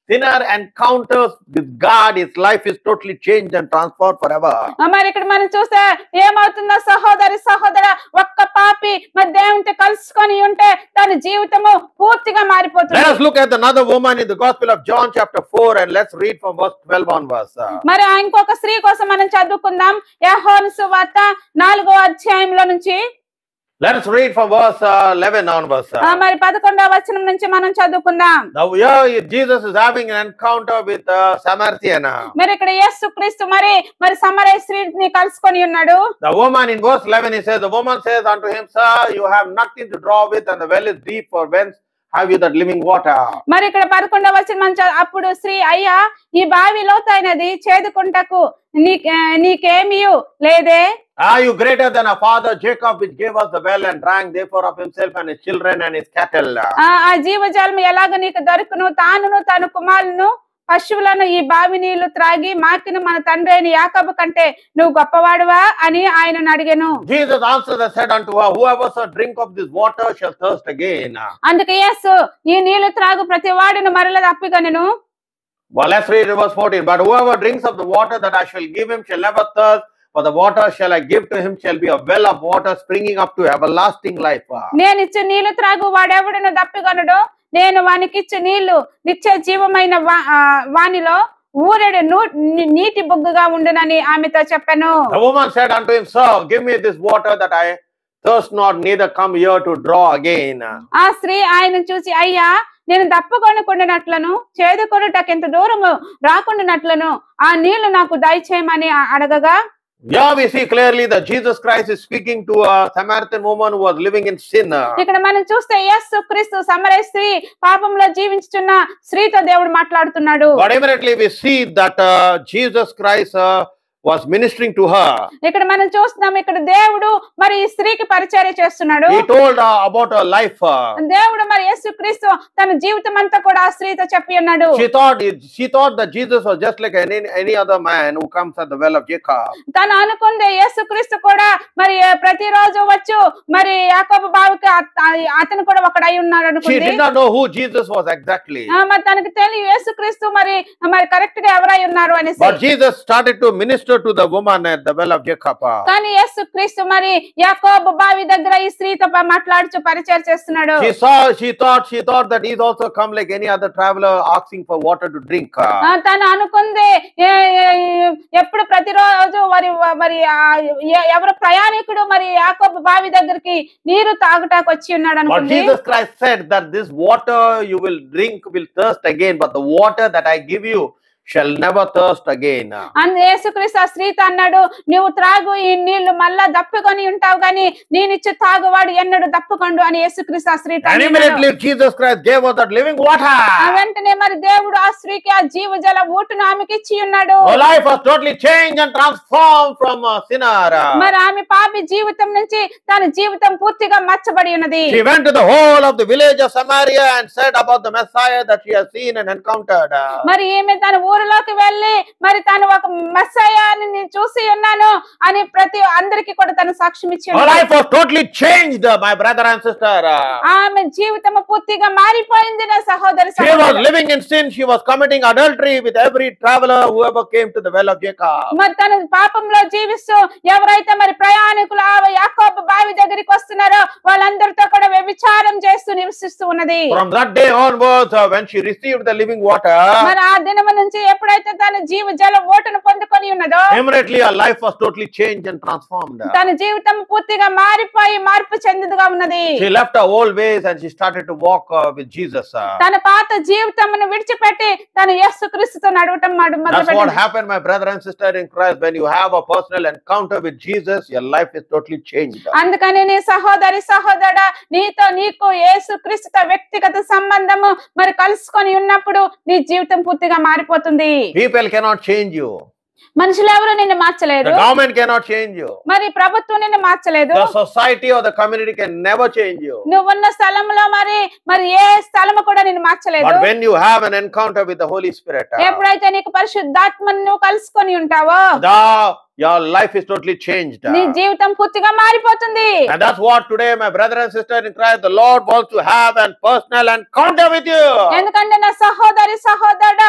[SPEAKER 1] sinner encounters with God, his life is totally changed and transformed forever.
[SPEAKER 2] ఆ, మరి ఇక్కడ మనం చూస్తే ఏమవుతుందో సహోదరి సహోదర ఒక్క పాపి మరి దేవునితో కలుసుకొని ఉంటే తన జీవితము పూర్తిగా
[SPEAKER 1] Let
[SPEAKER 2] మారిపోతుంది
[SPEAKER 1] us look at another woman in the Gospel of John, chapter 4, and let's read from verse 12 onwards. Uh,
[SPEAKER 2] మరి ఆ ఇంకొక స్త్రీ కోసం మనం చదువుకుందాం యెహోను సువార్త నాలుగో అధ్యాయంలో నుంచి
[SPEAKER 1] Let us read from verse uh, 11 onwards.
[SPEAKER 2] ఆ,
[SPEAKER 1] Uh,
[SPEAKER 2] మరి పదకొండవ వచనం నుంచి మనం చదువుకుందాం
[SPEAKER 1] now, here Jesus is having an encounter with uh, Samaritan. uh.
[SPEAKER 2] మరి ఇక్కడ యేసు క్రీస్తు మరి మరి సమరయ స్త్రీని కలుసుకొని ఉన్నాడు
[SPEAKER 1] The woman in verse 11, he says, The woman says unto him, Sir, you have nothing to draw with, and the well is deep, for whence have you that living water?
[SPEAKER 2] మరి ఇక్కడ పదకొండవ వచనం మనం చ- అప్పుడు శ్రీ అయ్యా ఈ బావి లోతైనది చేదుకుంటకు నీ నీకేమీ లేదే
[SPEAKER 1] Are you greater than our father Jacob, which gave us the well and drank therefore of himself and his children and his cattle?
[SPEAKER 2] ఆ ఆ జీవజాలం ఎలాగ నీకు దొరుకును తానును తన కుమారులను పశువులను ఈ బావి నీళ్లు త్రాగి మాకిన మన తండ్రి అయిన యాకబు కంటే నువ్వు గొప్పవాడువా అని ఆయనను అడిగాను
[SPEAKER 1] Jesus answered and said unto her, Whoever shall drink of this water shall thirst again.
[SPEAKER 2] అందుకే యేసు ఈ నీళ్లు త్రాగు ప్రతి వాడిని మరల తప్పిగనను
[SPEAKER 1] Well, let's read verse 14. But whoever drinks of the water that I shall give him shall never thirst, for the water shall I give to him shall be a well of water springing up to everlasting life.
[SPEAKER 2] నేను ఇచ్చే నీళ్లు త్రాగు వాడెవడును దప్పిగొనడు నేను వానికిచ్చే నీళ్లు నిత్య జీవమైన వా- ఆ, వానిలో ఊరెడు నూ- నీ- నీటి బొగ్గుగా ఉండునని ఆమెతో చెప్పాను
[SPEAKER 1] The woman said unto him, Sir, give me this water that I thirst not, neither come here to draw again.
[SPEAKER 2] ఆ స్త్రీ ఆయన చూసి అయ్యా నేను దప్పకొనుకుండినట్లను చేదుకొనుటకెంత దూరము రాకుండానట్లను ఆ నీళ్లు నాకు దయచేయమని అ- అడగగా
[SPEAKER 1] Here we see clearly that Jesus Christ is speaking to a Samaritan woman who was living in sin.
[SPEAKER 2] ఇక్కడ మనం చూస్తే యేసు క్రీస్తు సమర స్త్రీ పాపంలో జీవించుచున్న స్త్రీతో దేవుడు మాట్లాడుతున్నాడు
[SPEAKER 1] But immediately we see that uh, Jesus Christ uh, was ministering to her.
[SPEAKER 2] ఇక్కడ మనం చూస్తున్నాం ఇక్కడ దేవుడు మరి ఈ స్త్రీకి పరిచర్య చేస్తున్నాడు
[SPEAKER 1] He told her about her life. uh,
[SPEAKER 2] దేవుడు మరి యేసు క్రీస్తు తన జీవితం అంతా కూడా ఆ స్త్రీతో చెప్పి ఉన్నాడు
[SPEAKER 1] She thought she thought that Jesus was just like any, any other man who comes at the well of Jacob.
[SPEAKER 2] తను అనుకుంది యేసు క్రీస్తు కూడా మరి ప్రతిరోజు వచ్చు మరి యాకోబు బావికి అత- అతను కూడా ఒకడై ఉన్నాడు
[SPEAKER 1] She
[SPEAKER 2] అనుకుంది
[SPEAKER 1] did not know who Jesus was exactly.
[SPEAKER 2] ఆ, మరి తనకి తెలియ యేసు క్రీస్తు మరి మరి కరెక్ట్ గా ఎవరై ఉన్నారు అనేసి
[SPEAKER 1] But Jesus started to minister to the woman at the well of Jacob.
[SPEAKER 2] కానీ యేసు క్రీస్తు మరి యాకోబు బావి దగ్గర ఈ స్త్రీతో ప- మాట్లాడుచు పరిచయం చేస్తున్నాడు
[SPEAKER 1] She saw, she thought, she thought that he's also come like any other traveler asking for water to drink.
[SPEAKER 2] ఆ, తను అనుకుంది ఏ- ఏ- ఎప్పుడు ప్రతిరోజు మరి మరి ఆ ఎ- ఎవరు ప్రయాణికుడు మరి యాకోబు బావి దగ్గరికి నీరు తాగుటాకు వచ్చి ఉన్నాడు
[SPEAKER 1] But
[SPEAKER 2] అనుకుంది
[SPEAKER 1] Jesus Christ said that this water you will drink will thirst again, but the water that I give you shall never thirst again.
[SPEAKER 2] అందు యేసుక్రీస్తు ఆ స్త్రీతో అన్నాడు నువ్వు త్రాగు ఈ నీళ్లు మళ్ళా దప్పుకొని ఉంటావు గాని నేనిచ్చి తాగువాడు ఎన్నడు దప్పుకొండు అని యేసుక్రీస్తు ఆ స్త్రీతో
[SPEAKER 1] And
[SPEAKER 2] అన్నాడు.
[SPEAKER 1] immediately Jesus Christ gave her that living
[SPEAKER 2] ఆ
[SPEAKER 1] water.
[SPEAKER 2] వెంటనే మరి దేవుడు ఆ స్త్రీకి ఆ జీవజల ఊటును ఆమెకి ఇచ్చి ఉన్నాడు
[SPEAKER 1] Her life was totally changed and transformed from a sinner.
[SPEAKER 2] మరి ఆమె పాపి జీవితం నుంచి తన జీవితం పూర్తిగా మచ్చబడి ఉన్నది
[SPEAKER 1] She went to the whole of the village of Samaria and said about the Messiah that she has seen and encountered.
[SPEAKER 2] మరి ఈమె తన ఊరిలోకి వెళ్ళి మరి తను ఒక మెస్సయ్యాని నేను చూసి ఉన్నాను అని ప్రతి అందరికి కూడా తను సాక్ష్యం ఇచ్చి
[SPEAKER 1] Her
[SPEAKER 2] ఉన్నది.
[SPEAKER 1] life was totally changed, my brother and sister.
[SPEAKER 2] ఆమె జీవితం పూర్తిగా మారిపోయింది నా సహోదరి
[SPEAKER 1] She was
[SPEAKER 2] సహోదరులు.
[SPEAKER 1] living in sin. She was committing adultery with every traveler whoever came to the well of Jacob.
[SPEAKER 2] మరి తన పాపంలో జీవిస్తూ ఎవరైతే మరి ప్రయాణికులు ఆ యాకోబు బావి దగ్గరికి వస్తున్నారో వాళ్ళందరితో కూడా వ్యభిచారం చేస్తూ నివసిస్తూ ఉన్నది
[SPEAKER 1] From that day onwards, uh, when she received the living water,
[SPEAKER 2] మరి ఆ దినము నుంచి ఎప్పుడైతే తన జీవ జల ఓటును పొందుకొని ఉన్నదో
[SPEAKER 1] immediately her life was totally changed and transformed.
[SPEAKER 2] తన జీవితం పూర్తిగా మారిపోయి మార్పు చెందినదిగా ఉన్నది
[SPEAKER 1] She left her old ways and she started to walk uh, with Jesus. uh.
[SPEAKER 2] తన పాత జీవితమును విడిచిపెట్టి తన యేసు క్రీస్తుతో నడవటం మొదలు
[SPEAKER 1] That's what
[SPEAKER 2] పెట్టింది.
[SPEAKER 1] happened, my brother and sister in Christ. When you have a personal encounter with Jesus, your life is totally changed.
[SPEAKER 2] అందుకని నీ సహోదరి సహోదరుడ నీతో నీకు యేసు క్రీస్తుతో వ్యక్తిగత సంబంధము మరి కలుసుకొని ఉన్నప్పుడు నీ జీవితం పూర్తిగా మారిపోతుంది
[SPEAKER 1] People cannot change you.
[SPEAKER 2] మనుషులు ఎవరు నిన్ను మార్చలేరు
[SPEAKER 1] The government cannot change you.
[SPEAKER 2] మరి ప్రభుత్వం నిన్ను మార్చలేదు
[SPEAKER 1] The society or the community can never change you.
[SPEAKER 2] నువ్వున్న స్థలంలో మరి మరి ఏ స్థలము కూడా నిన్ను మార్చలేదు
[SPEAKER 1] But when you have an encounter with the Holy Spirit, uh,
[SPEAKER 2] ఎప్పుడైతే నీకు పరిశుద్ధాత్మను నువ్వు కలుసుకొని ఉంటావో
[SPEAKER 1] the- your life is totally changed.
[SPEAKER 2] నీ జీవితం పూర్తిగా మారిపోతుంది
[SPEAKER 1] And that's what today, my brother and sister in Christ, the Lord wants to have an personal encounter with you.
[SPEAKER 2] ఎందుకంటే నా సహోదరి సహోదరుడ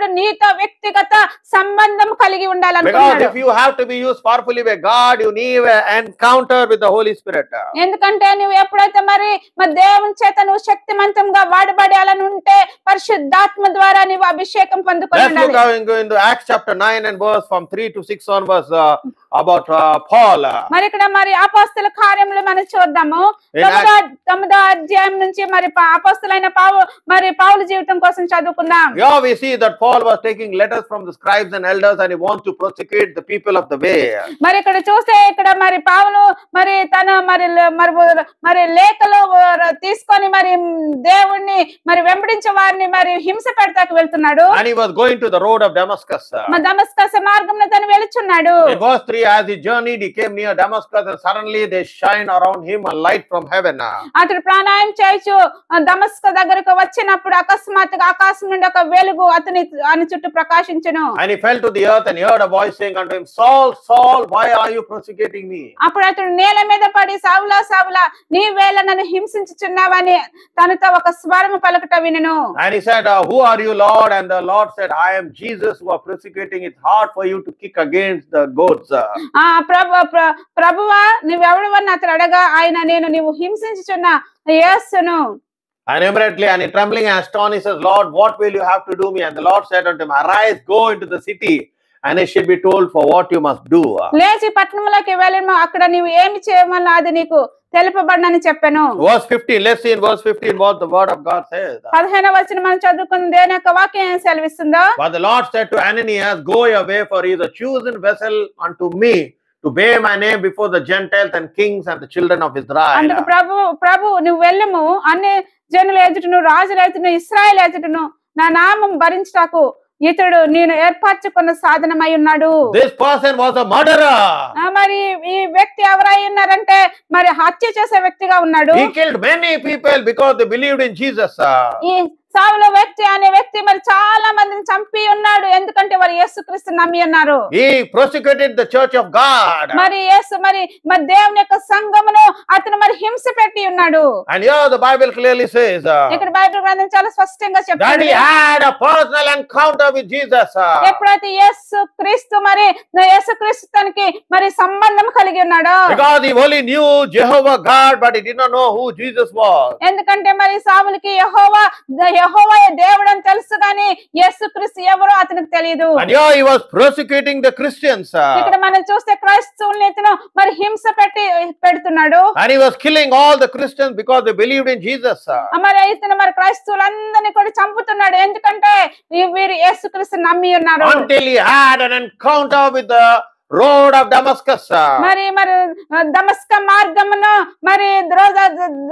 [SPEAKER 2] నీతో వ్యక్తిగత సంబంధం కలిగి
[SPEAKER 1] Because
[SPEAKER 2] ఉండాలనుకున్నాడు
[SPEAKER 1] if you have to be used powerfully by God, you need an encounter with the Holy Spirit.
[SPEAKER 2] ఎందుకంటే నువ్వు ఎప్పుడైతే మరి మరి దేవుని చేత నువ్వు శక్తివంతంగా వాడబడాలని ఉంటే పరిశుద్ధాత్మ ద్వారా నువ్వు అభిషేకం పొందుకొని
[SPEAKER 1] Let's look
[SPEAKER 2] ఉండాలి
[SPEAKER 1] how in into Acts chapter 9 and verse from 3 to 6 onwards uh, about uh, Paul.
[SPEAKER 2] మరి ఇక్కడ మరి అపోస్తుల కార్యములు మనం చూద్దాము
[SPEAKER 1] In
[SPEAKER 2] తొమ్మిదో తొమ్మిదో అధ్యాయం నుంచి మరి పా- అపోస్తులైన పావు మరి పావుల జీవితం కోసం చదువుకుందాం
[SPEAKER 1] Here we see that Paul was taking letters from the scribes and elders and he wants to prosecute the people of the way.
[SPEAKER 2] మరి ఇక్కడ చూస్తే ఇక్కడ మరి పావులు మరి తన మరి ల- మరి మరి లేఖలు తీసుకొని మరి దేవుణ్ణి మరి వెంబడించే వారిని మరి హింస పెడతాకి వెళ్తున్నాడు
[SPEAKER 1] And he was going to the road of Damascus.
[SPEAKER 2] మరి దమస్కస మార్గంలో తను వెళుచున్నాడు
[SPEAKER 1] In verse 3, as he journeyed, he came near Damascus and suddenly there shine around him a light from heaven.
[SPEAKER 2] అతడు ప్రాణాయం చేయొచ్చు దమస్క దగ్గరకు వచ్చినప్పుడు అకస్మాత్తుగా ఆకాశం నుండి ఒక వెలుగు అతని అని చుట్టూ ప్రకాశించును
[SPEAKER 1] And he fell to the earth and heard a voice saying unto him, Saul, Saul, why are you persecuting me?
[SPEAKER 2] అప్పుడు అతడు నేల మీద పడి సావులా సావులా నీ వేళ నన్ను హింసించుచున్నావని తనతో ఒక స్వరము పలుకుట వినను
[SPEAKER 1] And he said, uh, Who are you, Lord? And the Lord said, I am Jesus who are persecuting. It's hard for you to kick against the goats. Uh,
[SPEAKER 2] ఆ ప్రభు ప్ర- ప్రభువా నువ్వెవడవని అతడు అడగా ఆయన నేను నీవు హింసించుచున్న యేసును
[SPEAKER 1] And immediately, and he trembling and astonished says, Lord, what will you have to do me? And the Lord said unto him, Arise, go into the city, and it shall be told for what you must do.
[SPEAKER 2] లేచి పట్టణంలోకి వెళ్ళను అక్కడ నీవు ఏమి చేయమన్నా అది నీకు తెలుపబడినని చెప్పాను
[SPEAKER 1] Verse 15, let's see in verse 15 what the word of God says.
[SPEAKER 2] పదిహేను వచ్చిన మనం చదువుకున్న దేని యొక్క వాక్యం ఏం సెలవిస్తుందో
[SPEAKER 1] But the Lord said to Ananias, Go away, for he is a chosen vessel unto me to bear my name before the Gentiles and kings and the children of Israel.
[SPEAKER 2] అందుకు ప్రభు ప్రభు నువ్వు వెళ్ళము అన్ని జనుల ఎదుటను రాజుల ఎదుటను ఇస్రాయల్ ఎదుటను నా నామం భరించటకు ఇతడు నేను ఏర్పరచుకున్న సాధనమై ఉన్నాడు
[SPEAKER 1] This person was a murderer.
[SPEAKER 2] ఆ, మరి ఈ వ్యక్తి ఎవరై ఉన్నారంటే మరి హత్య చేసే వ్యక్తిగా ఉన్నాడు
[SPEAKER 1] He killed many people because they believed in Jesus.
[SPEAKER 2] ఈ సావుల వ్యక్తి అనే వ్యక్తి మరి చాలా మందిని చంపి ఉన్నాడు ఎందుకంటే వారు యేసుక్రీస్తు నమ్మి ఉన్నారు
[SPEAKER 1] He persecuted the church of God.
[SPEAKER 2] మరి యేసు మరి మరి దేవుని యొక్క సంఘమును అతను మరి హింస పెట్టి ఉన్నాడు
[SPEAKER 1] And here the Bible clearly says uh,
[SPEAKER 2] ఇక్కడ బైబిల్ గ్రంథం చాలా స్పష్టంగా
[SPEAKER 1] that he
[SPEAKER 2] చెప్తుంది
[SPEAKER 1] had a personal encounter with Jesus. uh,
[SPEAKER 2] ఎప్పుడైతే యేసు క్రీస్తు మరి యేసు క్రీస్తు తనకి మరి సంబంధం కలిగి ఉన్నాడో
[SPEAKER 1] Because he only knew Jehovah God, but he did not know who Jesus was.
[SPEAKER 2] ఎందుకంటే మరి సాములకి యహోవా యహోవా దేవుడు అని తెలుసు కానీ యేసు క్రీస్తు ఎవరో అతనికి తెలియదు
[SPEAKER 1] And here he was persecuting the Christians. uh,
[SPEAKER 2] ఇక్కడ మనం చూస్తే క్రైస్తవుల్ని ఇతను మరి హింస పెట్టి పెడుతున్నాడు
[SPEAKER 1] And he was killing all the Christians because they believed in Jesus. uh.
[SPEAKER 2] మరి ఇతను మరి క్రైస్తవులందరినీ కూడా చంపుతున్నాడు ఎందుకంటే ఈ- వీరు యేసుక్రీస్తు నమ్మి ఉన్నారు
[SPEAKER 1] Until he had an encounter with the road of Damascus. uh.
[SPEAKER 2] మరి మరి దమస్క మార్గమును మరి రోజా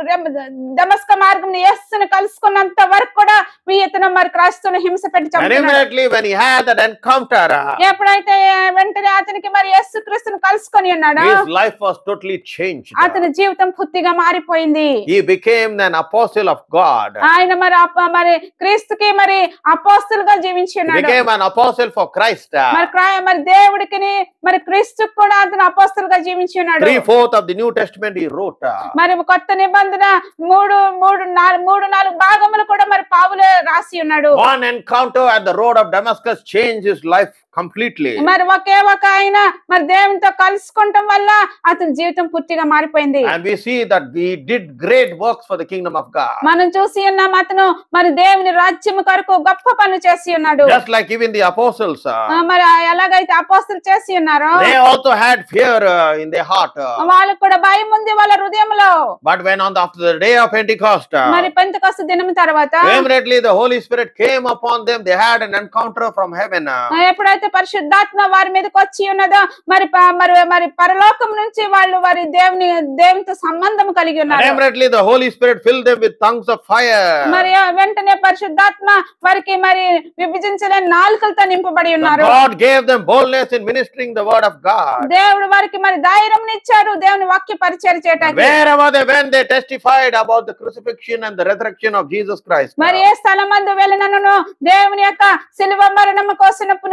[SPEAKER 2] దమస్క మార్గం యేసును కలుసుకున్నంత వరకు కూడా ఈ ఇతను మరి క్రైస్తవులు హింస పెట్టి
[SPEAKER 1] And
[SPEAKER 2] చంపుతున్నాడు
[SPEAKER 1] immediately when he had that encounter, uh,
[SPEAKER 2] ఎప్పుడైతే వెంటనే అతనికి మరి యేసు క్రీస్తును కలుసుకొని ఉన్నాడో
[SPEAKER 1] his life was totally changed.
[SPEAKER 2] అతని జీవితం పూర్తిగా మారిపోయింది
[SPEAKER 1] He became an apostle of God.
[SPEAKER 2] ఆయన మరి అప్ప- మరి క్రీస్తుకి మరి అపోస్తులుగా జీవించి
[SPEAKER 1] He
[SPEAKER 2] ఉన్నాడు
[SPEAKER 1] became an apostle for Christ. uh.
[SPEAKER 2] మరి క్రై- మరి దేవుడికి మరి క్రీస్తుకు కూడా అతను అపోస్తులుగా జీవించి ఉన్నాడు
[SPEAKER 1] Three fourth of the New Testament he wrote. uh.
[SPEAKER 2] మరి కొత్త నిబంధన మూడు మూడు నాలుగు మూడు నాలుగు భాగములు కూడా మరి పావులే రాసి ఉన్నాడు
[SPEAKER 1] One encounter at the road of Damascus changed his life completely.
[SPEAKER 2] మరి ఒకే ఒక ఆయన మరి దేవునితో కలుసుకుంటాం వల్ల అతని జీవితం పూర్తిగా మారిపోయింది
[SPEAKER 1] And we see that he did great works for the kingdom of God.
[SPEAKER 2] మనం చూసి ఉన్నాం అతను మరి దేవుని రాజ్యం కొరకు గొప్ప పనులు చేసి ఉన్నాడు
[SPEAKER 1] Just like even the apostles, uh,
[SPEAKER 2] ఆ, మరి ఆ ఎలాగైతే అపోస్తులు చేసి ఉన్నారో
[SPEAKER 1] they also had fear uh, in their heart. uh.
[SPEAKER 2] వాళ్ళకు కూడా భయం ఉంది వాళ్ళ హృదయంలో
[SPEAKER 1] But when on the, after the day of Pentecost, uh,
[SPEAKER 2] మరి పెంతకొస్త దినం తర్వాత
[SPEAKER 1] immediately the Holy Spirit came upon them. They had an encounter from heaven. uh.
[SPEAKER 2] ఆ, ఎప్పుడైతే పరిశుద్ధాత్మ వారి మీదకి వచ్చి ఉన్నదో మరి ప- మరి మరి పరలోకం నుంచి వాళ్ళు వారి దేవుని దేవునితో సంబంధం కలిగి
[SPEAKER 1] And
[SPEAKER 2] ఉన్నారు
[SPEAKER 1] immediately the Holy Spirit filled them with tongues of fire.
[SPEAKER 2] మరి ఆ వెంటనే పరిశుద్ధాత్మ వారికి మరి విభజించలేని నాలుకలతో నింపబడి
[SPEAKER 1] But
[SPEAKER 2] ఉన్నారు
[SPEAKER 1] God gave them boldness in ministering the word of God.
[SPEAKER 2] దేవుడు వారికి మరి ధైర్యం ఇచ్చారు దేవుని వాక్య పరిచయం చేయటానికి
[SPEAKER 1] Wherever they went, they testified about the crucifixion and the resurrection of Jesus Christ.
[SPEAKER 2] మరి ఏ స్థలమందు వెళ్ళినను దేవుని యొక్క శిలువ మరణం కోసం పునరుద్ధానం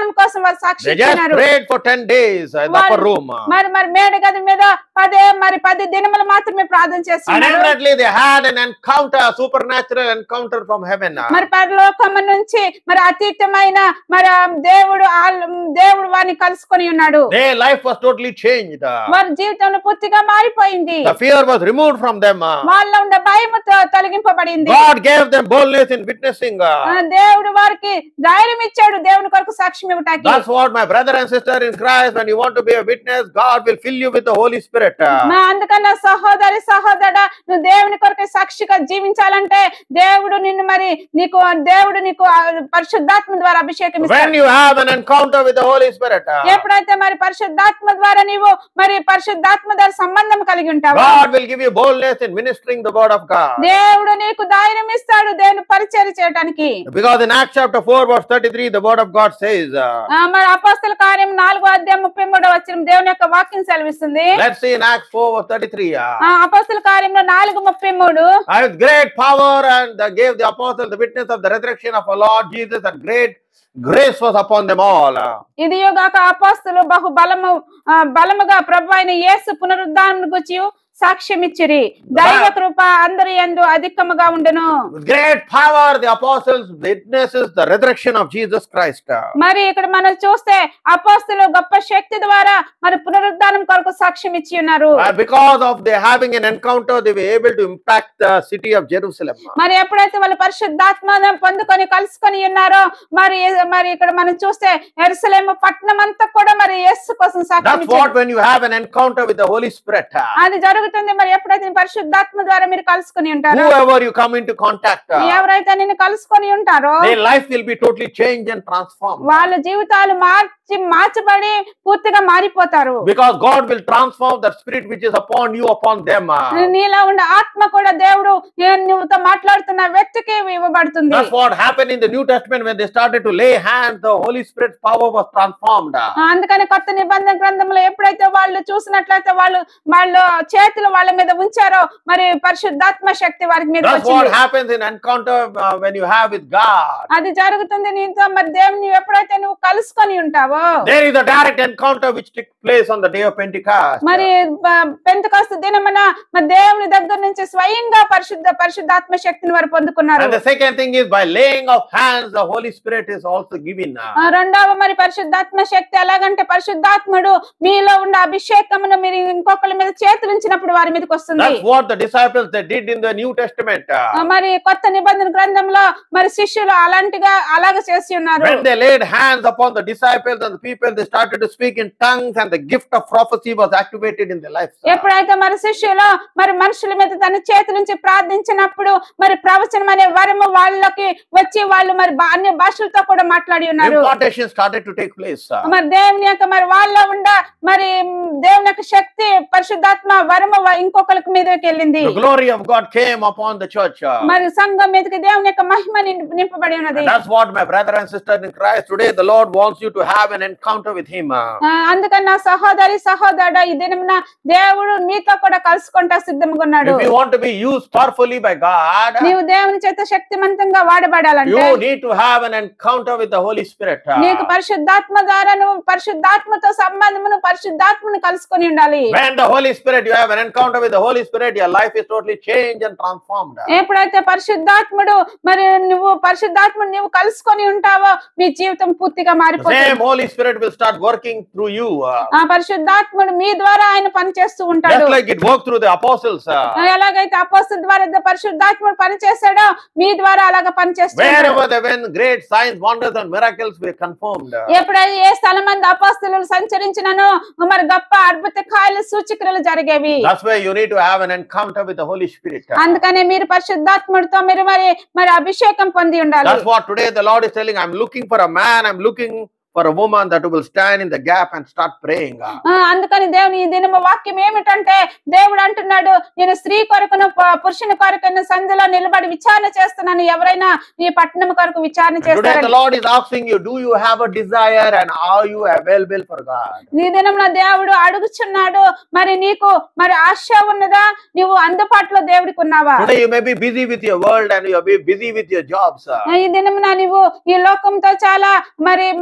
[SPEAKER 2] పునరుద్ధానం కోసం వారు సాక్షి
[SPEAKER 1] They just
[SPEAKER 2] ఇచ్చినారు
[SPEAKER 1] prayed for 10 days in the upper room.
[SPEAKER 2] మరి మరి మేడ గది మీద పదే మరి పది దినములు మాత్రమే ప్రార్థన
[SPEAKER 1] And
[SPEAKER 2] చేస్తున్నారు
[SPEAKER 1] evidently they had an encounter, supernatural encounter from heaven.
[SPEAKER 2] మరి పరలోకము నుంచి మరి అతీతమైన మరి ఆ దేవుడు ఆల్- దేవుడు వారిని కలుసుకొని ఉన్నాడు
[SPEAKER 1] Their life was totally changed.
[SPEAKER 2] వారి జీవితంలో పూర్తిగా మారిపోయింది
[SPEAKER 1] The fear was removed from them.
[SPEAKER 2] వాళ్ళ ఉండే భయము తొ- తొలగింపబడింది
[SPEAKER 1] God gave them boldness in witnessing.
[SPEAKER 2] ఆ, దేవుడు వారికి ధైర్యం ఇచ్చాడు దేవుని కొరకు సాక్ష్యం ఇవ్వటానికి
[SPEAKER 1] That's what my brother and sister in Christ, when you want to be a witness, God will fill you with the Holy Spirit.
[SPEAKER 2] మా అందుకన్నా సహోదరి సహోదర నువ్వు దేవుని కొరకు సాక్షిగా జీవించాలంటే దేవుడు నిన్ను మరి నీకు దేవుడు నీకు ఆ పరిశుద్ధాత్మ ద్వారా అభిషేకం
[SPEAKER 1] When
[SPEAKER 2] ఇస్తాడు
[SPEAKER 1] you have an encounter with the Holy Spirit,
[SPEAKER 2] ఎప్పుడైతే మరి పరిశుద్ధాత్మ ద్వారా నీవు మరి పరిశుద్ధాత్మ ద్వారా సంబంధం కలిగి ఉంటావు
[SPEAKER 1] God will give you boldness in ministering the word of God.
[SPEAKER 2] దేవుడు నీకు ధైర్యం ఇస్తాడు దేవుని పరిచయం చేయడానికి
[SPEAKER 1] Because in Acts chapter 4, verse 33, the word of God says, uh,
[SPEAKER 2] ఆ, మరి అపోస్తల కార్యం నాలుగో అధ్యాయం ముప్పై మూడో వచ్చిన దేవుని యొక్క వాక్యం సెలవిస్తుంది
[SPEAKER 1] let's see in Acts 4, verse 33. uh,
[SPEAKER 2] ఆ అపోస్తల కార్యంలో నాలుగు ముప్పై మూడు
[SPEAKER 1] And with great power and uh, gave the apostles the witness of the resurrection of our Lord Jesus, and great grace was upon them all. Uh,
[SPEAKER 2] ఇది యోగాక అపోస్తులు బహు బలము ఆ, బలముగా ప్రభు అయిన యేసు పునరుద్ధానం గురించి సాక్ష్యం ఇచ్చిరి దైవ కృప అందరి యందు అధికముగా ఉండును
[SPEAKER 1] With great power, the apostles witnesses the resurrection of Jesus Christ. Uh,
[SPEAKER 2] మరి ఇక్కడ మనం చూస్తే అపోస్తులు గొప్ప శక్తి ద్వారా మరి పునరుద్ధానం కొరకు సాక్ష్యం ఇచ్చి ఉన్నారు
[SPEAKER 1] And because of their having an encounter, they were able to impact the city of Jerusalem.
[SPEAKER 2] మరి ఎప్పుడైతే వాళ్ళు పరిశుద్ధాత్మ పొందుకొని కలుసుకొని ఉన్నారో మరి మరి ఇక్కడ మనం చూస్తే ఎరుసలేము పట్టణం అంతా కూడా మరి యేసు కోసం సాక్ష్యం
[SPEAKER 1] That's
[SPEAKER 2] ఇచ్చారు
[SPEAKER 1] what when you have an encounter with the Holy Spirit, uh,
[SPEAKER 2] అది జరుగుతుంది మరి ఎప్పుడైతే నీ పరిశుద్ధాత్మ ద్వారా మీరు కలుసుకొని ఉంటారో
[SPEAKER 1] whoever you come into contact, uh,
[SPEAKER 2] ఎవరైతే నిన్ను కలుసుకొని ఉంటారో
[SPEAKER 1] their life will be totally changed and transformed.
[SPEAKER 2] వాళ్ళ జీవితాలు మార్చి మార్చబడి పూర్తిగా మారిపోతారు
[SPEAKER 1] Because God will transform the spirit which is upon you upon them. uh.
[SPEAKER 2] నీలో ఉండే ఆత్మ కూడా దేవుడు నేను నువ్వుతో మాట్లాడుతున్న వ్యక్తికి ఇవ్వబడుతుంది
[SPEAKER 1] That's what happened in the New Testament when they started to lay hands, the Holy Spirit's power was transformed.
[SPEAKER 2] ఆ, అందుకని కొత్త నిబంధన గ్రంథంలో ఎప్పుడైతే వాళ్ళు చూసినట్లయితే వాళ్ళు వాళ్ళు చేతులు వాళ్ళ మీద ఉంచారో మరి పరిశుద్ధాత్మ శక్తి వారికి మీద
[SPEAKER 1] That's what
[SPEAKER 2] వచ్చింది
[SPEAKER 1] happens in encounter uh, when you have with God.
[SPEAKER 2] అది జరుగుతుంది నీతో మరి దేవుని నువ్వు ఎప్పుడైతే నువ్వు కలుసుకొని ఉంటావో
[SPEAKER 1] There is a direct encounter which took place on the day of Pentecost.
[SPEAKER 2] మరి పెంతకాస్త దినమున మరి దేవుని దగ్గర నుంచి స్వయంగా పరిశుద్ధ పరిశుద్ధాత్మ శక్తిని వారు పొందుకున్నారు
[SPEAKER 1] And the second thing is by laying of hands, the Holy Spirit is also given.
[SPEAKER 2] ఆ, రెండవ మరి పరిశుద్ధాత్మ శక్తి ఎలాగంటే పరిశుద్ధాత్ముడు మీలో ఉన్న అభిషేకమును మీరు ఇంకొకరి మీద చేతులు ఉంచినప్పుడు వారి మీదకి వస్తుంది
[SPEAKER 1] That's what the disciples they did in the New Testament.
[SPEAKER 2] ఆ, మరి కొత్త నిబంధన గ్రంథంలో మరి శిష్యులు అలాంటిగా అలాగ చేసి ఉన్నారు
[SPEAKER 1] When they laid hands upon the disciples and the people, they started to speak in tongues, and the gift of prophecy was activated in their lives.
[SPEAKER 2] ఎప్పుడైతే మరి శిష్యులు మరి మనుషుల మీద తన చేతుల నుంచి ప్రార్థించినప్పుడు మరి ప్రవచనం అనే వరము వాళ్ళకి వచ్చి వాళ్ళు మరి బా- అన్ని భాషలతో కూడా మాట్లాడి ఉన్నారు
[SPEAKER 1] Impartation started to take place.
[SPEAKER 2] మరి దేవుని యొక్క మరి వాళ్ళ ఉండ మరి మ్, దేవుని యొక్క శక్తి పరిశుద్ధాత్మ వరము వ- ఇంకొకరికి మీదకి వెళ్ళింది
[SPEAKER 1] The glory of God came upon the church.
[SPEAKER 2] మరి సంఘం మీదకి దేవుని యొక్క మహిమ నింప- నింపబడి ఉన్నది
[SPEAKER 1] And that's what my brother and sister in Christ today, the Lord wants you to have an encounter with Him.
[SPEAKER 2] ఆ, అందుకని నా సహోదరి సహోదరుడు ఈ దినమున దేవుడు నీతో కూడా కలుసుకుంటా సిద్ధంగా ఉన్నాడు
[SPEAKER 1] If you want to be used powerfully by God,
[SPEAKER 2] నీవు దేవుని చేత శక్తిమంతంగా వాడబడాలంటే
[SPEAKER 1] you need to have an encounter with the Holy Spirit.
[SPEAKER 2] నీకు పరిశుద్ధాత్మ ద్వారా నువ్వు పరిశుద్ధాత్మతో సంబంధమును పరిశుద్ధాత్మను కలుసుకొని ఉండాలి
[SPEAKER 1] When the Holy Spirit, you have an encounter with the Holy Spirit, your life is totally changed and transformed.
[SPEAKER 2] ఎప్పుడైతే పరిశుద్ధాత్ముడు మరి నువ్వు పరిశుద్ధాత్ముడు నువ్వు కలుసుకొని ఉంటావో మీ జీవితం పూర్తిగా
[SPEAKER 1] The
[SPEAKER 2] మారిపోతుంది
[SPEAKER 1] same Holy Spirit will start working through you. uh,
[SPEAKER 2] ఆ పరిశుద్ధాత్ముడు మీ ద్వారా ఆయన పనిచేస్తూ ఉంటాడు
[SPEAKER 1] Just like it worked through the apostles. uh,
[SPEAKER 2] ఎలాగైతే అపోస్తుల ద్వారా అయితే పరిశుద్ధాత్ముడు పనిచేస్తాడో మీ ద్వారా అలాగ పనిచేస్తాడు
[SPEAKER 1] Wherever they went, great signs, wonders, and miracles were confirmed.
[SPEAKER 2] ఎప్పుడైతే ఏ స్థలం మంది అపోస్తులు సంచరించినను మరి గొప్ప అద్భుత కాయలు సూచక్రియలు జరిగేవి
[SPEAKER 1] That's why you need to have an encounter with the Holy Spirit.
[SPEAKER 2] అందుకనే మీరు పరిశుద్ధాత్ముడితో మీరు మరి మరి అభిషేకం పొంది ఉండాలి
[SPEAKER 1] That's what today the Lord is telling. I'm looking for a man, I'm looking for a woman that will stand in the gap and start praying.
[SPEAKER 2] ఆ, అందుకని దేవుని ఈ దినము వాక్యం ఏమిటంటే దేవుడు అంటున్నాడు నేను స్త్రీ కొరకును ప- పురుషుని కొరకును సంధిలో నిలబడి విచారణ చేస్తున్నాను ఎవరైనా ఈ పట్టణం కొరకు విచారణ
[SPEAKER 1] Today the
[SPEAKER 2] చేస్తారని
[SPEAKER 1] Lord is asking you, do you have a desire and are you available for God?
[SPEAKER 2] ఈ దినంలో దేవుడు అడుగుచున్నాడు మరి నీకు మరి ఆశ ఉన్నదా నువ్వు అందుబాటులో దేవుడికి ఉన్నావా
[SPEAKER 1] Today you may be busy with your world and you may be busy with your jobs.
[SPEAKER 2] ఈ దినమున నువ్వు ఈ లోకంతో చాలా మరి మరి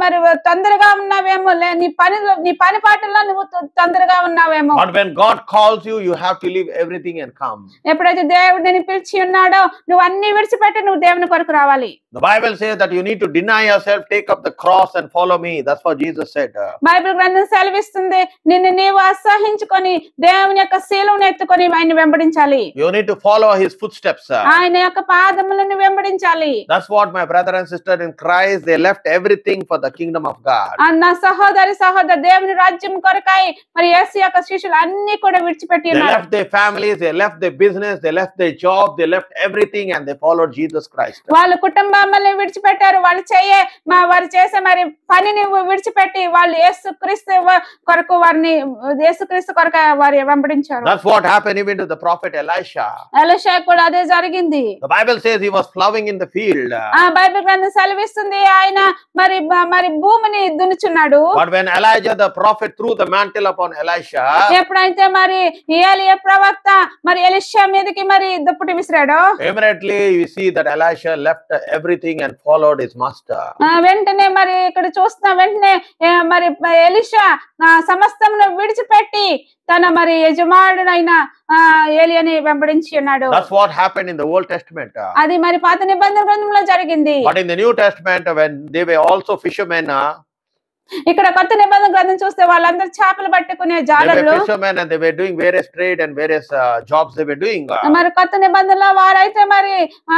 [SPEAKER 2] తొందరగా ఉన్నావేమో లే నీ పనిలో నీ పని పాటల్లో నువ్వు తొ- తొందరగా ఉన్నావేమో
[SPEAKER 1] But when God calls you, you have to leave everything and come.
[SPEAKER 2] ఎప్పుడైతే దేవుడు నేను పిలిచి ఉన్నాడో నువ్వు అన్ని విడిచిపెట్టి నువ్వు దేవుని కొరకు రావాలి
[SPEAKER 1] The Bible says that you need to deny yourself, take up the cross, and follow me. That's what Jesus said.
[SPEAKER 2] Bible గ్రంథం సెలవిస్తుంది నిన్ను నీవు అసహించుకొని దేవుని యొక్క శీలను ఎత్తుకొని ఆయన వెంబడించాలి
[SPEAKER 1] You need to follow his footsteps.
[SPEAKER 2] ఆయన యొక్క పాదములను వెంబడించాలి
[SPEAKER 1] That's what my brother and sister in Christ, they left everything for the kingdom of God.
[SPEAKER 2] ఆ నా సహోదరి సహోదరు దేవుని రాజ్యం కొరకాయి మరి యేసు యొక్క శిష్యులు అన్ని కూడా విడిచిపెట్టి
[SPEAKER 1] They
[SPEAKER 2] ఉన్నారు
[SPEAKER 1] left their families, they left their business, they left their job, they left everything and they followed Jesus Christ.
[SPEAKER 2] వాళ్ళ కుటుంబాలను విడిచిపెట్టారు వాళ్ళు చేయే మా వారు చేసే మరి పనిని విడిచిపెట్టి వాళ్ళు యేసు క్రీస్తు కొరకు వారిని యేసు క్రీస్తు కొరకు వారు వెంబడించారు
[SPEAKER 1] That's what happened even to the prophet Elisha.
[SPEAKER 2] Elisha కూడా అదే జరిగింది
[SPEAKER 1] The Bible says he was plowing in the field.
[SPEAKER 2] ఆ బైబిల్ గ్రంథం సెలవిస్తుంది ఆయన మరి మరి భూమిని దున్నుచున్నాడు
[SPEAKER 1] But when Elijah the prophet threw the mantle upon Elisha,
[SPEAKER 2] ఎప్పుడైతే మరి ఏలియ ప్రవక్త మరి ఎలిషా మీదకి మరి దుప్పటి విసిరాడో
[SPEAKER 1] immediately you see that Elisha left everything and followed his master.
[SPEAKER 2] ఆ, వెంటనే మరి ఇక్కడ చూస్తున్న వెంటనే ఏ, మరి ఎలిషా ఆ, సమస్తమును విడిచిపెట్టి తన మరి యజమానుడైన ఆ ఏలియని వెంబడించి ఉన్నాడు
[SPEAKER 1] That's what happened in the Old Testament.
[SPEAKER 2] అది మరి పాత నిబంధన గ్రంథంలో జరిగింది
[SPEAKER 1] But in the New Testament, when they were also fishermen, uh,
[SPEAKER 2] ఇక్కడ కొత్త నిబంధన గ్రంథం చూస్తే వాళ్ళందరూ చేపలు పట్టుకునే
[SPEAKER 1] they
[SPEAKER 2] జాలర్లు
[SPEAKER 1] were fishermen and they were doing various trade and various uh, jobs they were doing. uh.
[SPEAKER 2] మరి కొత్త నిబంధనలో వారైతే మరి ఆ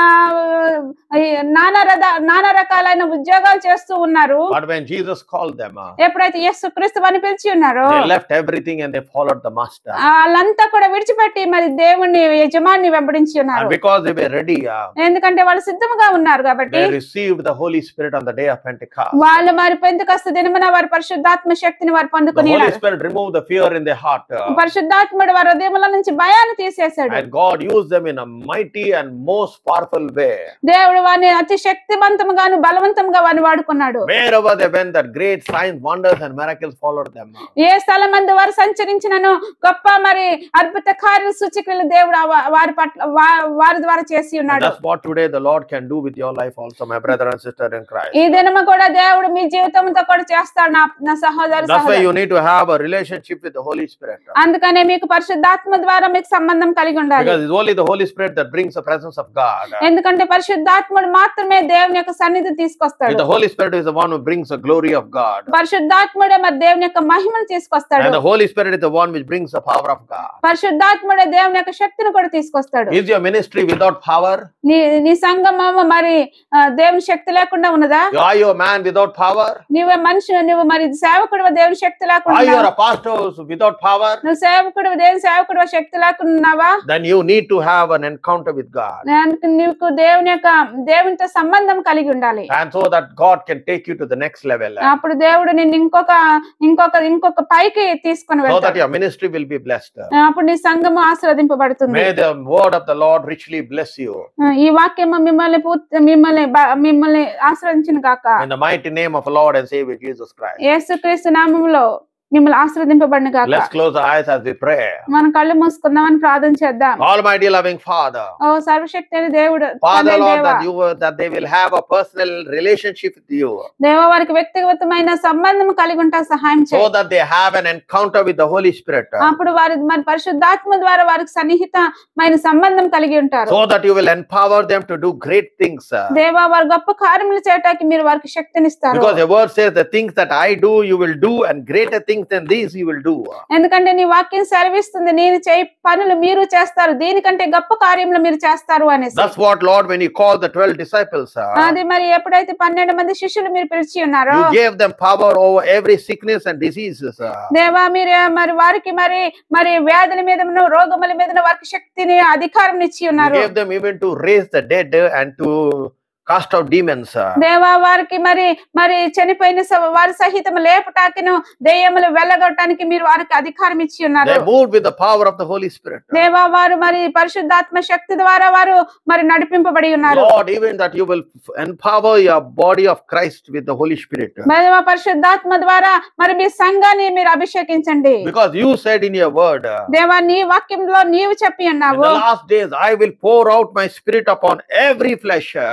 [SPEAKER 2] ఈ నానా రద నానా రకాలైన ఉద్యోగాలు చేస్తూ ఉన్నారు
[SPEAKER 1] But when Jesus called them, uh,
[SPEAKER 2] ఎప్పుడైతే యేసు క్రీస్తు అని పిలిచి ఉన్నారో
[SPEAKER 1] they left everything and they followed the master.
[SPEAKER 2] వాళ్ళంతా కూడా విడిచిపెట్టి మరి దేవుణ్ణి యజమాన్ని వెంబడించి ఉన్నారు
[SPEAKER 1] And because they were ready, uh,
[SPEAKER 2] ఎందుకంటే వాళ్ళు సిద్ధంగా ఉన్నారు కాబట్టి
[SPEAKER 1] they received the Holy Spirit on the day of Pentecost.
[SPEAKER 2] వాళ్ళు మరి పెంతకస్తు దినమున వారి పరిశుద్ధాత్మ శక్తిని వారు
[SPEAKER 1] The
[SPEAKER 2] పొందుకుని
[SPEAKER 1] Holy Spirit removed the fear in their heart. uh,
[SPEAKER 2] పరిశుద్ధాత్ముడు వారి హృదయముల నుంచి భయాన్ని తీసేశాడు
[SPEAKER 1] And God used them in a mighty and most powerful way.
[SPEAKER 2] దేవుడు వారిని అతి శక్తివంతముగాను బలవంతంగా వారిని వాడుకున్నాడు
[SPEAKER 1] Wherever they went, that great signs, wonders, and miracles followed them.
[SPEAKER 2] ఏ స్థలం మందు వారు సంచరించినను గొప్ప మరి అద్భుత కార్య సూచకులు దేవుడు ఆ వా- వారి పట్ల వా- వారి ద్వారా చేసి
[SPEAKER 1] And
[SPEAKER 2] ఉన్నాడు
[SPEAKER 1] that's what today the Lord can do with your life also, my brother and sister in Christ.
[SPEAKER 2] ఈ దినము కూడా దేవుడు మీ జీవితంతో కూడా చేస్తాడు నా నా సహోదరు
[SPEAKER 1] That's why
[SPEAKER 2] సహోదరు
[SPEAKER 1] you need to have a relationship with the Holy Spirit.
[SPEAKER 2] అందుకనే మీకు పరిశుద్ధాత్మ ద్వారా మీకు సంబంధం కలిగి ఉండాలి
[SPEAKER 1] Because it's only the Holy Spirit that brings the presence of God.
[SPEAKER 2] ఎందుకంటే పరిశుద్ధాత్ముడు మాత్రమే దేవుని యొక్క సన్నిధి
[SPEAKER 1] With
[SPEAKER 2] తీసుకొస్తాడు
[SPEAKER 1] the Holy Spirit is the one who brings the glory of God.
[SPEAKER 2] పరిశుద్ధాత్ముడే మరి దేవుని యొక్క మహిమను తీసుకొస్తాడు
[SPEAKER 1] And the Holy Spirit is the one which brings the power of God.
[SPEAKER 2] పరిశుద్ధాత్ముడే దేవుని యొక్క శక్తిని కూడా తీసుకొస్తాడు
[SPEAKER 1] Is your ministry without power?
[SPEAKER 2] నీ నీ సంగమము మరి ఆ, దేవుని శక్తి లేకుండా ఉన్నదా
[SPEAKER 1] Are you a man without power?
[SPEAKER 2] నువ్వే మనిషి నువ్వు మరి సేవకుడు దేవుని శక్తి లేకుండా
[SPEAKER 1] Are you
[SPEAKER 2] ఉన్నావా?
[SPEAKER 1] a pastor without power?
[SPEAKER 2] నువ్వు సేవకుడు దేవుని సేవకుడు శక్తి లేకుండా ఉన్నావా
[SPEAKER 1] Then you need to have an encounter with God.
[SPEAKER 2] దానికి నీకు దేవుని యొక్క దేవునితో సంబంధం కలిగి ఉండాలి
[SPEAKER 1] And so that God can take you to the next level.
[SPEAKER 2] అప్పుడు దేవుడు నిన్ను ఇంకొక ఇంకొక ఇంకొక పైకి తీసుకొని
[SPEAKER 1] So that
[SPEAKER 2] వెళ్తాడు
[SPEAKER 1] your ministry will be blessed.
[SPEAKER 2] అప్పుడు నీ సంఘము ఆశీర్వదింపబడుతుంది
[SPEAKER 1] May the word of the Lord richly bless you.
[SPEAKER 2] ఈ వాక్యము మిమ్మల్ని పూర్తి మిమ్మల్ని బ- మిమ్మల్ని ఆశ్రయించిన కాక
[SPEAKER 1] In the mighty name of Lord and Savior Jesus Christ.
[SPEAKER 2] యేసుక్రీస్తు నామములో మిమ్మల్ని ఆశ్రదింపబడిన కాక
[SPEAKER 1] Let's close our eyes as we pray.
[SPEAKER 2] మన కళ్ళు మూసుకుందామని ప్రార్థన చేద్దాం
[SPEAKER 1] Almighty loving Father.
[SPEAKER 2] ఓ సర్వశక్తి అయిన దేవుడు
[SPEAKER 1] Father
[SPEAKER 2] తండ్రి
[SPEAKER 1] Lord,
[SPEAKER 2] దేవా,
[SPEAKER 1] that you were- that they will have a personal relationship with you.
[SPEAKER 2] దేవ వారికి వ్యక్తిగతమైన సంబంధం కలిగి ఉంటా సహాయం
[SPEAKER 1] So
[SPEAKER 2] చేయి
[SPEAKER 1] that they have an encounter with the Holy Spirit.
[SPEAKER 2] అప్పుడు వారి మన పరిశుద్ధాత్మ ద్వారా వారికి సన్నిహితమైన సంబంధం కలిగి ఉంటారు
[SPEAKER 1] So that you will empower them to do great things.
[SPEAKER 2] దేవా వారి గొప్ప కార్యములు చేయటానికి మీరు వారికి శక్తినిస్తారు
[SPEAKER 1] Because the word says the things that I do, you will do, and greater things than these you will do.
[SPEAKER 2] ఎందుకంటే నీ వాక్యం సెలవిస్తుంది నేను చేయి పనులు మీరు చేస్తారు దీనికంటే గొప్ప కార్యములు మీరు చేస్తారు అనేసి
[SPEAKER 1] That's what, Lord, when you called the 12 disciples, uh,
[SPEAKER 2] అది మరి ఎప్పుడైతే పన్నెండు మంది శిష్యులు మీరు పిలిచి ఉన్నారో
[SPEAKER 1] you gave them power over every sickness and diseases. uh.
[SPEAKER 2] దేవా మీరు మరి వారికి మరి మరి వ్యాధుల మీద రోగముల మీద వారికి శక్తిని అధికారం ఇచ్చి
[SPEAKER 1] You
[SPEAKER 2] ఉన్నారు
[SPEAKER 1] gave them even to raise the dead and to cast out demons. uh.
[SPEAKER 2] దేవా వారికి మరి మరి చనిపోయిన స- వారి సహితం లేపటాకిను దెయ్యములు వెళ్ళగొట్టడానికి మీరు వారికి అధికారం ఇచ్చి ఉన్నారు
[SPEAKER 1] They moved with the power of the Holy Spirit.
[SPEAKER 2] దేవా వారు మరి పరిశుద్ధాత్మ శక్తి ద్వారా వారు మరి నడిపింపబడి ఉన్నారు
[SPEAKER 1] Lord, even that you will f- empower your body of Christ with the Holy Spirit.
[SPEAKER 2] దేవా పరిశుద్ధాత్మ ద్వారా మరి మీ సంఘాన్ని మీరు అభిషేకించండి
[SPEAKER 1] Because you said in your word, uh,
[SPEAKER 2] దేవా నీ వాక్యంలో నీవు చెప్పి
[SPEAKER 1] in
[SPEAKER 2] ఉన్నావు
[SPEAKER 1] the last days I will pour out my spirit upon every flesh. uh.
[SPEAKER 2] దేవా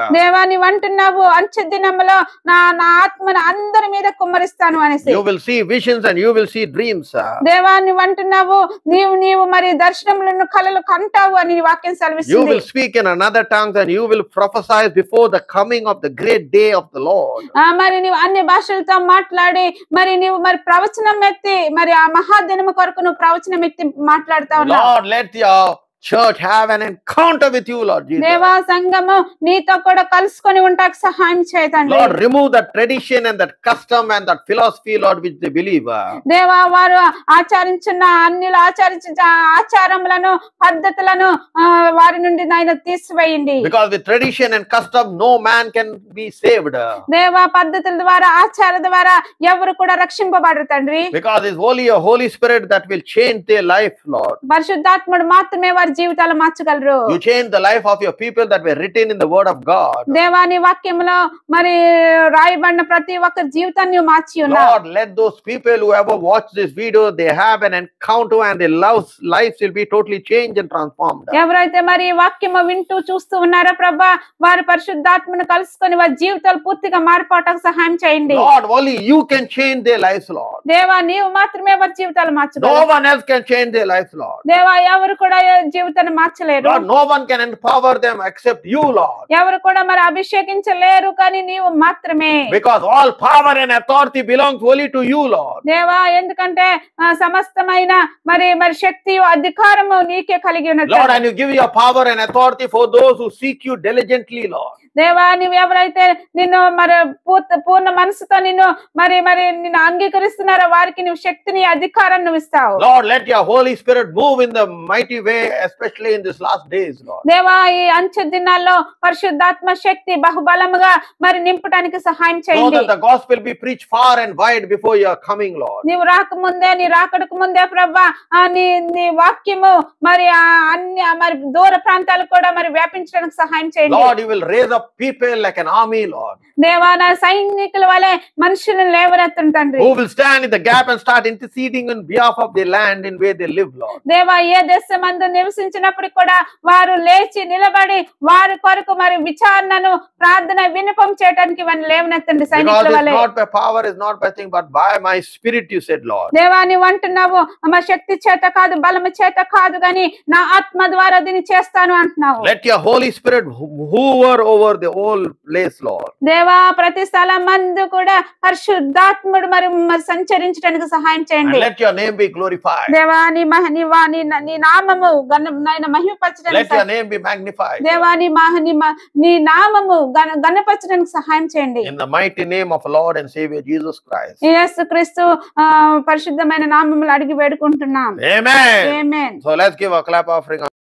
[SPEAKER 2] నీవు అంటున్నావు అంచె దినములో నా నా ఆత్మను అందరి మీద కుమ్మరిస్తాను అనేసి
[SPEAKER 1] You will see visions and you will see dreams. uh.
[SPEAKER 2] దేవా నువ్వు అంటున్నావు నీవు నీవు మరి దర్శనములను కలలు కంటావు అని నీ వాక్యం
[SPEAKER 1] You
[SPEAKER 2] సెలవిస్తుంది
[SPEAKER 1] will speak in another tongue and you will prophesy before the coming of the great day of the Lord.
[SPEAKER 2] ఆ మరి నీవు అన్ని భాషలతో మాట్లాడి మరి నీవు మరి ప్రవచనం ఎత్తి మరి ఆ మహాదినము కొరకు నువ్వు ప్రవచనం ఎత్తి మాట్లాడుతా ఉన్నావు
[SPEAKER 1] Lord, let your church have an encounter with you, Lord Jesus.
[SPEAKER 2] దేవా సంఘము నీతో కూడా కలుసుకొని ఉంటాకు సహాయం చేయతండి
[SPEAKER 1] Lord, remove that tradition and that custom and that philosophy, Lord, which they believe. uh.
[SPEAKER 2] దేవా వారు ఆచరించిన అన్ని ఆచరించిన ఆచారములను పద్ధతులను ఆ, వారి నుండి నాయన తీసివేయండి
[SPEAKER 1] Because with tradition and custom, no man can be saved. uh.
[SPEAKER 2] దేవా పద్ధతుల ద్వారా ఆచార ద్వారా ఎవరు కూడా రక్షింపబడరు తండ్రి
[SPEAKER 1] Because it's only a Holy Spirit that will change their life, Lord.
[SPEAKER 2] పరిశుద్ధాత్ముడు మాత్రమే వారి జీవితాలు మార్చగలరు
[SPEAKER 1] You change the life of your people that were written in the Word of God.
[SPEAKER 2] దేవాని వాక్యంలో మరి రాయబడిన ప్రతి ఒక్కరి జీవితాన్ని నువ్వు మార్చి ఉన్నావు
[SPEAKER 1] Lord, let those people who ever watch this video, they have an encounter and their lives, lives will be totally changed and transformed.
[SPEAKER 2] ఎవరైతే మరి ఈ వాక్యము వింటూ చూస్తూ ఉన్నారో ప్రభా వారి పరిశుద్ధాత్మను కలుసుకొని వారి జీవితాలు పూర్తిగా మారిపోవటానికి సహాయం చేయండి
[SPEAKER 1] Lord, only you can change their lives, Lord.
[SPEAKER 2] దేవా నీవు మాత్రమే వారి జీవితాలు
[SPEAKER 1] No
[SPEAKER 2] మార్చగలవు
[SPEAKER 1] one else can change their lives, Lord.
[SPEAKER 2] దేవా ఎవరు కూడా ఏ జీవితాన్ని మార్చలేరు
[SPEAKER 1] Lord, no one can empower them except you, Lord.
[SPEAKER 2] ఎవరు కూడా మరి అభిషేకించలేరు కానీ నీవు మాత్రమే
[SPEAKER 1] Because all power and authority belongs only to you, Lord.
[SPEAKER 2] దేవా ఎందుకంటే ఆ, సమస్తమైన మరి మరి శక్తి అధికారము నీకే కలిగి ఉన్నది
[SPEAKER 1] Lord, and you give your power and authority for those who seek you diligently, Lord.
[SPEAKER 2] దేవా నువ్వు ఎవరైతే నిన్ను మరి పూర్త పూర్ణ మనసుతో నిన్ను మరి మరి నిన్ను అంగీకరిస్తున్నారో వారికి నువ్వు శక్తిని అధికారాన్ని నువ్వు ఇస్తావు
[SPEAKER 1] Lord, let your Holy Spirit move in the mighty way, especially in these last days, Lord.
[SPEAKER 2] దేవా ఈ అంచె దినాల్లో పరిశుద్ధాత్మ శక్తి బహుబలముగా మరి నింపడానికి సహాయం
[SPEAKER 1] So
[SPEAKER 2] చేయండి
[SPEAKER 1] that the gospel be preached far and wide before your coming, Lord.
[SPEAKER 2] నీవు రాకముందే నీ రాకడకు ముందే ప్రభా ఆ నీ నీ వాక్యము మరి ఆ అన్ని మరి దూర ప్రాంతాలకు కూడా మరి వ్యాపించడానికి సహాయం చేయండి
[SPEAKER 1] Lord, you will raise up people like an army, Lord,
[SPEAKER 2] దేవా నా సైనికుల వలె మనుషులను లేవనెత్తండి తండ్రి
[SPEAKER 1] who will stand in the gap and start interceding on behalf of the land in where they live, Lord.
[SPEAKER 2] దేవా ఏ దేశమందు నివసించినప్పుడు కూడా వారు లేచి నిలబడి వారి కొరకు మరి విచారణను ప్రార్థన వినపం చేయడానికి వారిని లేవనెత్తండి
[SPEAKER 1] Because
[SPEAKER 2] సైనికుల
[SPEAKER 1] it's
[SPEAKER 2] వలె
[SPEAKER 1] not by power, it's not by thing, but by my spirit, you said, Lord.
[SPEAKER 2] దేవా నువ్వు అంటున్నావు మా శక్తి చేత కాదు బలము చేత కాదు గాని నా ఆత్మ ద్వారా దీన్ని చేస్తాను అంటున్నావు
[SPEAKER 1] Let your Holy Spirit ho- hover over the whole place, Lord.
[SPEAKER 2] దేవా ప్రతి స్థలం మందు కూడా పరిశుద్ధాత్ముడు మరి మరి సంచరించడానికి సహాయం
[SPEAKER 1] And
[SPEAKER 2] చేయండి
[SPEAKER 1] let your name be glorified.
[SPEAKER 2] దేవా నీ మహ నీ వా- నీ నీ నామము గణ నాయన
[SPEAKER 1] Let
[SPEAKER 2] మహిమపరచడానికి
[SPEAKER 1] your name be magnified.
[SPEAKER 2] దేవా నీ మహ నీ మ- నీ నామము గణ గణపరచడానికి సహాయం చేయండి
[SPEAKER 1] In the mighty name of Lord and Savior Jesus Christ.
[SPEAKER 2] యేసు క్రీస్తు ఆ, పరిశుద్ధమైన నామములు అడిగి వేడుకుంటున్నాం
[SPEAKER 1] Amen.
[SPEAKER 2] Amen
[SPEAKER 1] So let's give a clap offering.